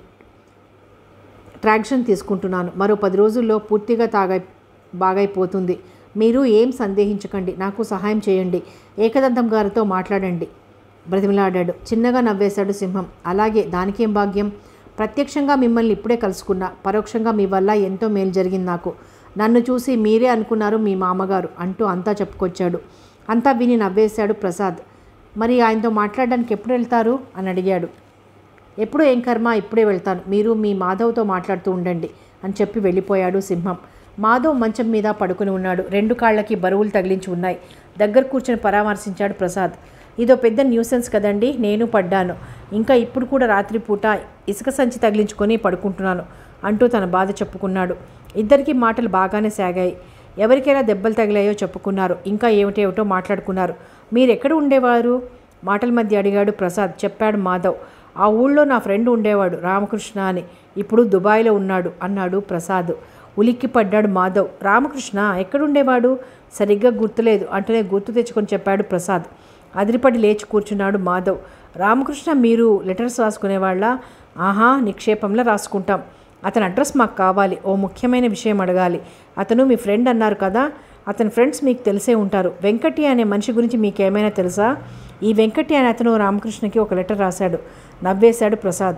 Speaker 1: ట్రాక్షన్ తీసుకుంటున్నాను మరో పది రోజుల్లో పూర్తిగా తాగై బాగైపోతుంది మీరు ఏం సందేహించకండి నాకు సహాయం చేయండి ఏకదంతం గారితో మాట్లాడండి బ్రతిమలాడాడు చిన్నగా నవ్వేశాడు సింహం అలాగే దానికేం భాగ్యం ప్రత్యక్షంగా మిమ్మల్ని ఇప్పుడే కలుసుకున్నా పరోక్షంగా మీ వల్ల ఎంతో మేలు జరిగింది నాకు నన్ను చూసి మీరే అనుకున్నారు మీ మామగారు అంటూ అంతా చెప్పుకొచ్చాడు అంతా విని నవ్వేశాడు ప్రసాద్ మరి ఆయనతో మాట్లాడడానికి ఎప్పుడు వెళ్తారు అని అడిగాడు ఎప్పుడు ఏం కర్మ ఇప్పుడే వెళ్తాను మీరు మీ మాధవ్తో మాట్లాడుతూ ఉండండి అని చెప్పి వెళ్ళిపోయాడు సింహం మాధవ్ మంచం మీద పడుకుని ఉన్నాడు రెండు కాళ్ళకి బరువులు తగిలించి ఉన్నాయి దగ్గర కూర్చొని పరామర్శించాడు ప్రసాద్ ఇదో పెద్ద న్యూసెన్స్ కదండి నేను పడ్డాను ఇంకా ఇప్పుడు కూడా రాత్రిపూట ఇసుక సంచి తగిలించుకొని పడుకుంటున్నాను అంటూ తన బాధ చెప్పుకున్నాడు ఇద్దరికి మాటలు బాగానే సాగాయి ఎవరికైనా దెబ్బలు తగిలాయో చెప్పుకున్నారు ఇంకా ఏమిటేమిటో మాట్లాడుకున్నారు మీరు ఎక్కడ ఉండేవారు మాటల మధ్య అడిగాడు ప్రసాద్ చెప్పాడు మాధవ్ ఆ ఊళ్ళో నా ఫ్రెండ్ ఉండేవాడు రామకృష్ణ అని ఇప్పుడు దుబాయ్లో ఉన్నాడు అన్నాడు ప్రసాద్ ఉలిక్కి పడ్డాడు మాధవ్ రామకృష్ణ ఎక్కడుండేవాడు సరిగ్గా గుర్తులేదు అంటూనే గుర్తు తెచ్చుకొని చెప్పాడు ప్రసాద్ అదిరిపడి లేచి కూర్చున్నాడు మాధవ్ రామకృష్ణ మీరు లెటర్స్ రాసుకునేవాళ్ళ ఆహా నిక్షేపంలో రాసుకుంటాం అతని అడ్రస్ మాకు కావాలి ఓ ముఖ్యమైన విషయం అడగాలి అతను మీ ఫ్రెండ్ అన్నారు కదా అతని ఫ్రెండ్స్ మీకు తెలిసే ఉంటారు వెంకటి అనే మనిషి గురించి మీకు ఏమైనా తెలుసా ఈ వెంకటి అనే అతను రామకృష్ణకి ఒక లెటర్ రాశాడు నవ్వేశాడు ప్రసాద్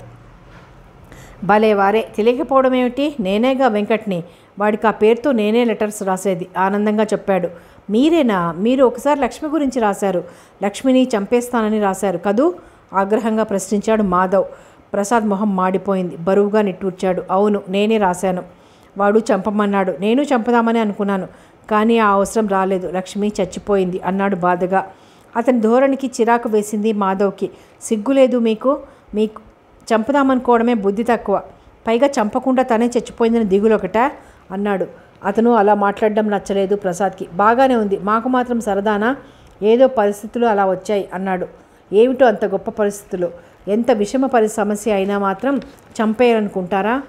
Speaker 1: భలే వారే తెలియకపోవడం ఏమిటి నేనేగా వెంకట్ని వాడికి ఆ పేరుతో నేనే లెటర్స్ రాసేది ఆనందంగా చెప్పాడు మీరేనా మీరు ఒకసారి లక్ష్మి గురించి రాశారు లక్ష్మిని చంపేస్తానని రాశారు కదూ ఆగ్రహంగా ప్రశ్నించాడు మాధవ్ ప్రసాద్ మొహం మాడిపోయింది బరువుగా నిట్టూర్చాడు అవును నేనే రాశాను వాడు చంపమన్నాడు నేను చంపదామని అనుకున్నాను కానీ ఆ అవసరం రాలేదు లక్ష్మి చచ్చిపోయింది అన్నాడు బాధగా అతని ధోరణికి చిరాకు వేసింది మాధవ్కి సిగ్గులేదు మీకు మీకు చంపుదామనుకోవడమే బుద్ధి తక్కువ పైగా చంపకుండా తనే చచ్చిపోయిందని దిగులొకటా అన్నాడు అతను అలా మాట్లాడడం నచ్చలేదు ప్రసాద్కి బాగానే ఉంది మాకు మాత్రం సరదానా ఏదో పరిస్థితులు అలా వచ్చాయి అన్నాడు ఏమిటో అంత గొప్ప పరిస్థితులు ఎంత విషమ పరి సమస్య అయినా మాత్రం చంపేయాలనుకుంటారా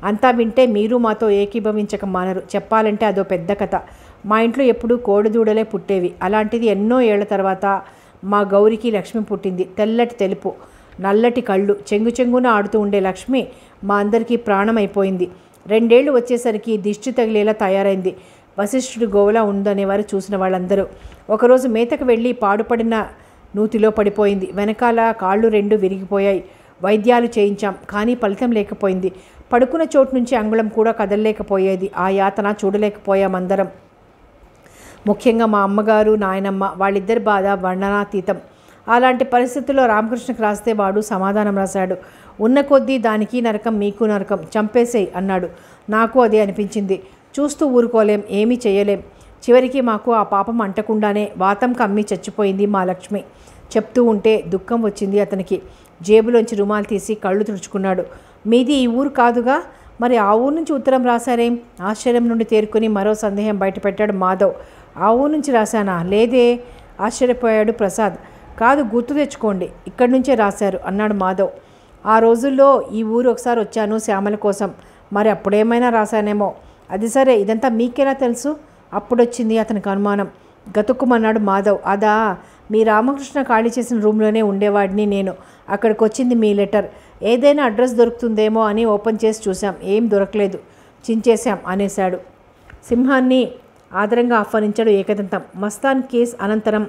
Speaker 1: అంతా వింటే మీరు మాతో ఏకీభవించక మానరు చెప్పాలంటే అదో పెద్ద కథ మా ఇంట్లో ఎప్పుడూ కోడిదూడలే పుట్టేవి అలాంటిది ఎన్నో ఏళ్ల తర్వాత మా గౌరికి లక్ష్మి పుట్టింది తెల్లటి తెలుపు నల్లటి కళ్ళు చెంగు చెంగున ఆడుతూ ఉండే లక్ష్మి మా అందరికీ ప్రాణం అయిపోయింది రెండేళ్లు వచ్చేసరికి దిష్టి తగిలేలా తయారైంది వశిష్ఠుడు గోవలా ఉందనేవారు చూసిన వాళ్ళందరూ ఒకరోజు మేతకు వెళ్ళి పాడుపడిన నూతిలో పడిపోయింది వెనకాల కాళ్ళు రెండు విరిగిపోయాయి వైద్యాలు చేయించాం కానీ ఫలితం లేకపోయింది పడుకున్న చోటు నుంచి అంగుళం కూడా కదలలేకపోయేది ఆ యాతన చూడలేకపోయామందరం ముఖ్యంగా మా అమ్మగారు నాయనమ్మ వాళ్ళిద్దరి బాధ వర్ణనాతీతం అలాంటి పరిస్థితుల్లో రామకృష్ణకు రాస్తే వాడు సమాధానం రాశాడు ఉన్న కొద్దీ దానికి నరకం మీకు నరకం చంపేసేయ్ అన్నాడు నాకు అదే అనిపించింది చూస్తూ ఊరుకోలేం ఏమీ చేయలేం చివరికి మాకు ఆ పాపం అంటకుండానే వాతం కమ్మి చచ్చిపోయింది మా లక్ష్మి చెప్తూ ఉంటే దుఃఖం వచ్చింది అతనికి జేబులోంచి రుమాలు తీసి కళ్ళు తుడుచుకున్నాడు మీది ఈ ఊరు కాదుగా మరి ఆ ఊరు నుంచి ఉత్తరం రాశారేం ఆశ్చర్యం నుండి తేరుకుని మరో సందేహం బయటపెట్టాడు మాధవ్ ఆ ఊరు నుంచి రాశానా లేదే ఆశ్చర్యపోయాడు ప్రసాద్ కాదు గుర్తు తెచ్చుకోండి ఇక్కడి నుంచే రాశారు అన్నాడు మాధవ్ ఆ రోజుల్లో ఈ ఊరు ఒకసారి వచ్చాను శ్యామల కోసం మరి అప్పుడేమైనా రాశానేమో అది సరే ఇదంతా మీకెలా తెలుసు అప్పుడొచ్చింది అతనికి అనుమానం గతుక్కుమన్నాడు మాధవ్ అదా మీ రామకృష్ణ ఖాళీ చేసిన రూమ్లోనే ఉండేవాడిని నేను అక్కడికి వచ్చింది మీ లెటర్ ఏదైనా అడ్రస్ దొరుకుతుందేమో అని ఓపెన్ చేసి చూసాం ఏం దొరకలేదు చించేశాం అనేశాడు సింహాన్ని ఆదరంగా ఆహ్వానించాడు ఏకదంతం మస్తాన్ కేస్ అనంతరం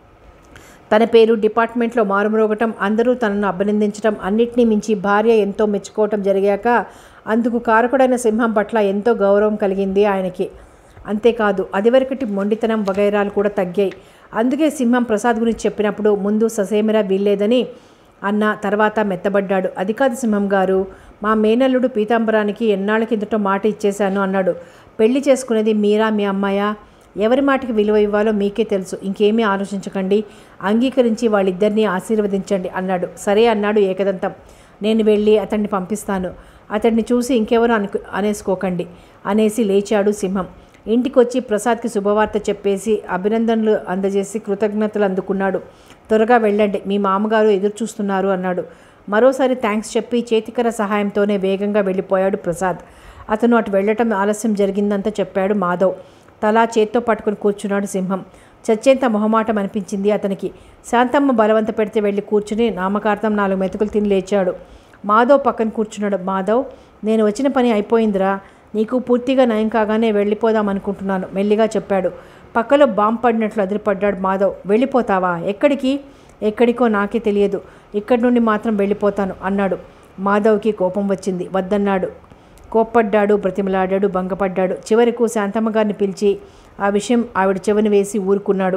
Speaker 1: తన పేరు డిపార్ట్మెంట్లో మారుమ్రోగటం అందరూ తనను అభినందించడం అన్నిటినీ మించి భార్య ఎంతో మెచ్చుకోవటం జరిగాక అందుకు కారకుడైన సింహం పట్ల ఎంతో గౌరవం కలిగింది ఆయనకి అంతేకాదు అదివరకటి మొండితనం వగైరాలు కూడా తగ్గాయి అందుకే సింహం ప్రసాద్ గురించి చెప్పినప్పుడు ముందు ససేమిరా వీల్లేదని అన్న తర్వాత మెత్తబడ్డాడు అది కాదు సింహం గారు మా మేనల్లుడు పీతాంబరానికి ఎన్నాళ్ళ కిందటో మాట ఇచ్చేశాను అన్నాడు పెళ్లి చేసుకునేది మీరా మీ అమ్మాయా ఎవరి మాటకి విలువ ఇవ్వాలో మీకే తెలుసు ఇంకేమీ ఆలోచించకండి అంగీకరించి వాళ్ళిద్దరినీ ఆశీర్వదించండి అన్నాడు సరే అన్నాడు ఏకదంతం నేను వెళ్ళి అతన్ని పంపిస్తాను అతన్ని చూసి ఇంకెవరు అనుకు అనేసుకోకండి అనేసి లేచాడు సింహం ఇంటికొచ్చి ప్రసాద్కి శుభవార్త చెప్పేసి అభినందనలు అందజేసి కృతజ్ఞతలు అందుకున్నాడు త్వరగా వెళ్ళండి మీ మామగారు ఎదురు చూస్తున్నారు అన్నాడు మరోసారి థ్యాంక్స్ చెప్పి చేతికర సహాయంతోనే వేగంగా వెళ్ళిపోయాడు ప్రసాద్ అతను అటు వెళ్ళటం ఆలస్యం జరిగిందంతా చెప్పాడు మాధవ్ తలా చేత్తో పట్టుకుని కూర్చున్నాడు సింహం చచ్చేంత మొహమాటం అనిపించింది అతనికి శాంతమ్మ బలవంత పెడితే వెళ్ళి కూర్చుని నామకార్థం నాలుగు మెతుకులు తిని లేచాడు మాధవ్ పక్కన కూర్చున్నాడు మాధవ్ నేను వచ్చిన పని అయిపోయిందిరా నీకు పూర్తిగా నయం కాగానే వెళ్ళిపోదాం అనుకుంటున్నాను మెల్లిగా చెప్పాడు పక్కలో బాంబు పడినట్లు అదిరిపడ్డాడు మాధవ్ వెళ్ళిపోతావా ఎక్కడికి ఎక్కడికో నాకే తెలియదు ఇక్కడి నుండి మాత్రం వెళ్ళిపోతాను అన్నాడు మాధవ్కి కోపం వచ్చింది వద్దన్నాడు కోప్పడ్డాడు బ్రతిమలాడాడు భంగపడ్డాడు చివరకు శాంతమ్మ గారిని పిలిచి ఆ విషయం ఆవిడ చెవిని వేసి ఊరుకున్నాడు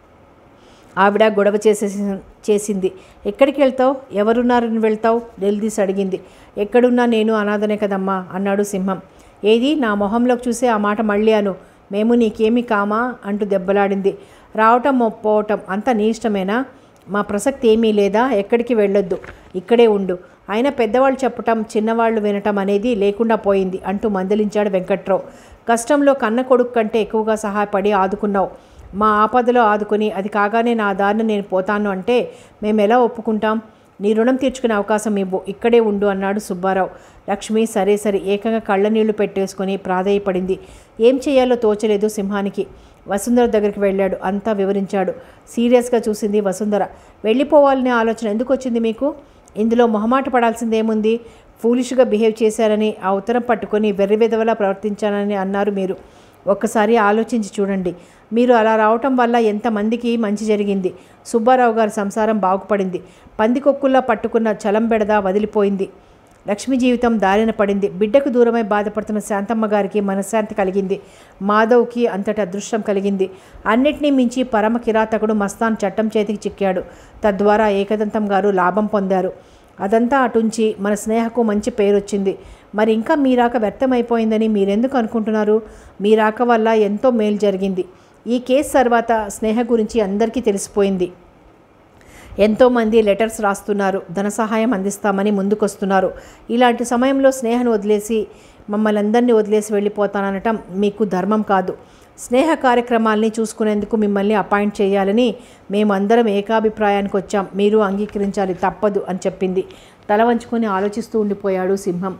Speaker 1: ఆవిడ గొడవ చేసేసి చేసింది ఎక్కడికి వెళ్తావు ఎవరున్నారని వెళ్తావు నిలదీసి అడిగింది ఎక్కడున్నా నేను అనాథనే కదమ్మా అన్నాడు సింహం ఏది నా మొహంలోకి చూసే ఆ మాట మళ్ళీ అను మేము నీకేమి కామా అంటూ దెబ్బలాడింది రావటం పోవటం అంతా నీ ఇష్టమేనా మా ప్రసక్తి ఏమీ లేదా ఎక్కడికి వెళ్ళొద్దు ఇక్కడే ఉండు అయినా పెద్దవాళ్ళు చెప్పటం చిన్నవాళ్ళు వినటం అనేది లేకుండా పోయింది అంటూ మందలించాడు వెంకట్రావు కష్టంలో కన్న కొడుకు కంటే ఎక్కువగా సహాయపడి ఆదుకున్నావు మా ఆపదలో ఆదుకుని అది కాగానే నా దారిని నేను పోతాను అంటే మేము ఎలా ఒప్పుకుంటాం నీ రుణం తీర్చుకునే అవకాశం ఇవ్వు ఇక్కడే ఉండు అన్నాడు సుబ్బారావు లక్ష్మి సరే సరే ఏకంగా కళ్ళ నీళ్లు పెట్టేసుకొని ప్రాధేయపడింది ఏం చేయాలో తోచలేదు సింహానికి వసుంధర దగ్గరికి వెళ్ళాడు అంతా వివరించాడు సీరియస్గా చూసింది వసుంధర వెళ్ళిపోవాలనే ఆలోచన ఎందుకు వచ్చింది మీకు ఇందులో మొహమాట పడాల్సిందేముంది ఫూలిష్గా బిహేవ్ చేశారని ఆ ఉత్తరం పట్టుకొని వెర్రివెదవలా ప్రవర్తించానని అన్నారు మీరు ఒక్కసారి ఆలోచించి చూడండి మీరు అలా రావటం వల్ల ఎంతమందికి మంచి జరిగింది సుబ్బారావు గారి సంసారం బాగుపడింది పందికొక్కుల్లా పట్టుకున్న చలం బెడద వదిలిపోయింది లక్ష్మి జీవితం దారిన పడింది బిడ్డకు దూరమై బాధపడుతున్న శాంతమ్మ గారికి మనశ్శాంతి కలిగింది మాధవ్కి అంతటి అదృష్టం కలిగింది అన్నిటినీ మించి పరమ కిరాతకుడు మస్తాన్ చట్టం చేతికి చిక్కాడు తద్వారా ఏకదంతం గారు లాభం పొందారు అదంతా అటుంచి మన స్నేహకు మంచి పేరు వచ్చింది మరి ఇంకా మీ రాక వ్యర్థమైపోయిందని మీరెందుకు అనుకుంటున్నారు మీ రాక వల్ల ఎంతో మేలు జరిగింది ఈ కేసు తర్వాత స్నేహ గురించి అందరికీ తెలిసిపోయింది ఎంతోమంది లెటర్స్ రాస్తున్నారు ధన సహాయం అందిస్తామని ముందుకొస్తున్నారు ఇలాంటి సమయంలో స్నేహను వదిలేసి మమ్మల్ని అందరినీ వదిలేసి వెళ్ళిపోతాననటం మీకు ధర్మం కాదు స్నేహ కార్యక్రమాల్ని చూసుకునేందుకు మిమ్మల్ని అపాయింట్ చేయాలని మేమందరం ఏకాభిప్రాయానికి వచ్చాం మీరు అంగీకరించాలి తప్పదు అని చెప్పింది తల వంచుకొని ఆలోచిస్తూ ఉండిపోయాడు సింహం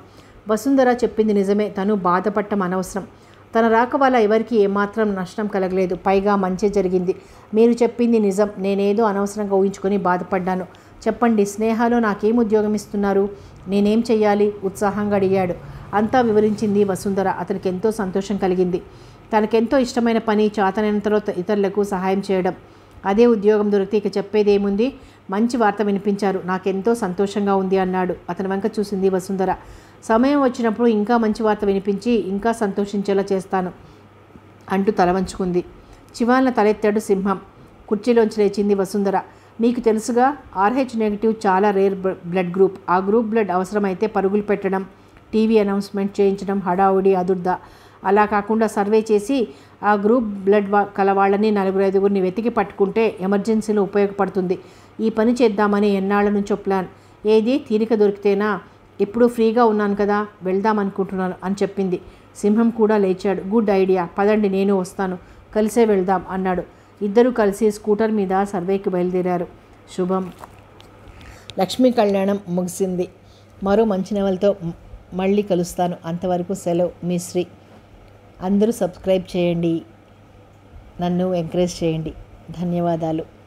Speaker 1: వసుంధర చెప్పింది నిజమే తను బాధపడటం అనవసరం తన రాక వల్ల ఎవరికి ఏమాత్రం నష్టం కలగలేదు పైగా మంచి జరిగింది మీరు చెప్పింది నిజం నేనేదో అనవసరంగా ఊహించుకొని బాధపడ్డాను చెప్పండి స్నేహాలో నాకేం ఉద్యోగం ఇస్తున్నారు నేనేం చెయ్యాలి ఉత్సాహంగా అడిగాడు అంతా వివరించింది వసుంధర అతనికి ఎంతో సంతోషం కలిగింది తనకెంతో ఇష్టమైన పని చాతనంతలో ఇతరులకు సహాయం చేయడం అదే ఉద్యోగం దొరికితే ఇక చెప్పేదేముంది మంచి వార్త వినిపించారు నాకెంతో సంతోషంగా ఉంది అన్నాడు అతని వెంక చూసింది వసుంధర సమయం వచ్చినప్పుడు ఇంకా మంచి వార్త వినిపించి ఇంకా సంతోషించేలా చేస్తాను అంటూ తల వంచుకుంది చివాలన తలెత్తాడు సింహం కుర్చీలోంచి లేచింది వసుంధర మీకు తెలుసుగా ఆర్హెచ్ నెగిటివ్ చాలా రేర్ బ్ల- బ్లడ్ గ్రూప్ ఆ గ్రూప్ బ్లడ్ అవసరమైతే పరుగులు పెట్టడం టీవీ అనౌన్స్మెంట్ చేయించడం హడావుడి అదుర్ద అలా కాకుండా సర్వే చేసి ఆ గ్రూప్ బ్లడ్ వా- కల వాళ్ళని నలుగురు ఐదుగురిని వెతికి పట్టుకుంటే ఎమర్జెన్సీలో ఉపయోగపడుతుంది ఈ పని చేద్దామని ఎన్నాళ్ళ నుంచో ప్లాన్ ఏది తీరిక దొరికితేనా ఇప్పుడు ఫ్రీగా ఉన్నాను కదా వెళ్దాం అనుకుంటున్నాను అని చెప్పింది సింహం కూడా లేచాడు గుడ్ ఐడియా పదండి నేను వస్తాను కలిసే వెళ్దాం అన్నాడు ఇద్దరూ కలిసి స్కూటర్ మీద సర్వేకి బయలుదేరారు శుభం లక్ష్మీ కళ్యాణం ముగిసింది మరో మంచి నవలతో మ- మళ్ళీ కలుస్తాను అంతవరకు సెలవు మీ శ్రీ అందరూ సబ్స్క్రైబ్ చేయండి నన్ను ఎంకరేజ్ చేయండి ధన్యవాదాలు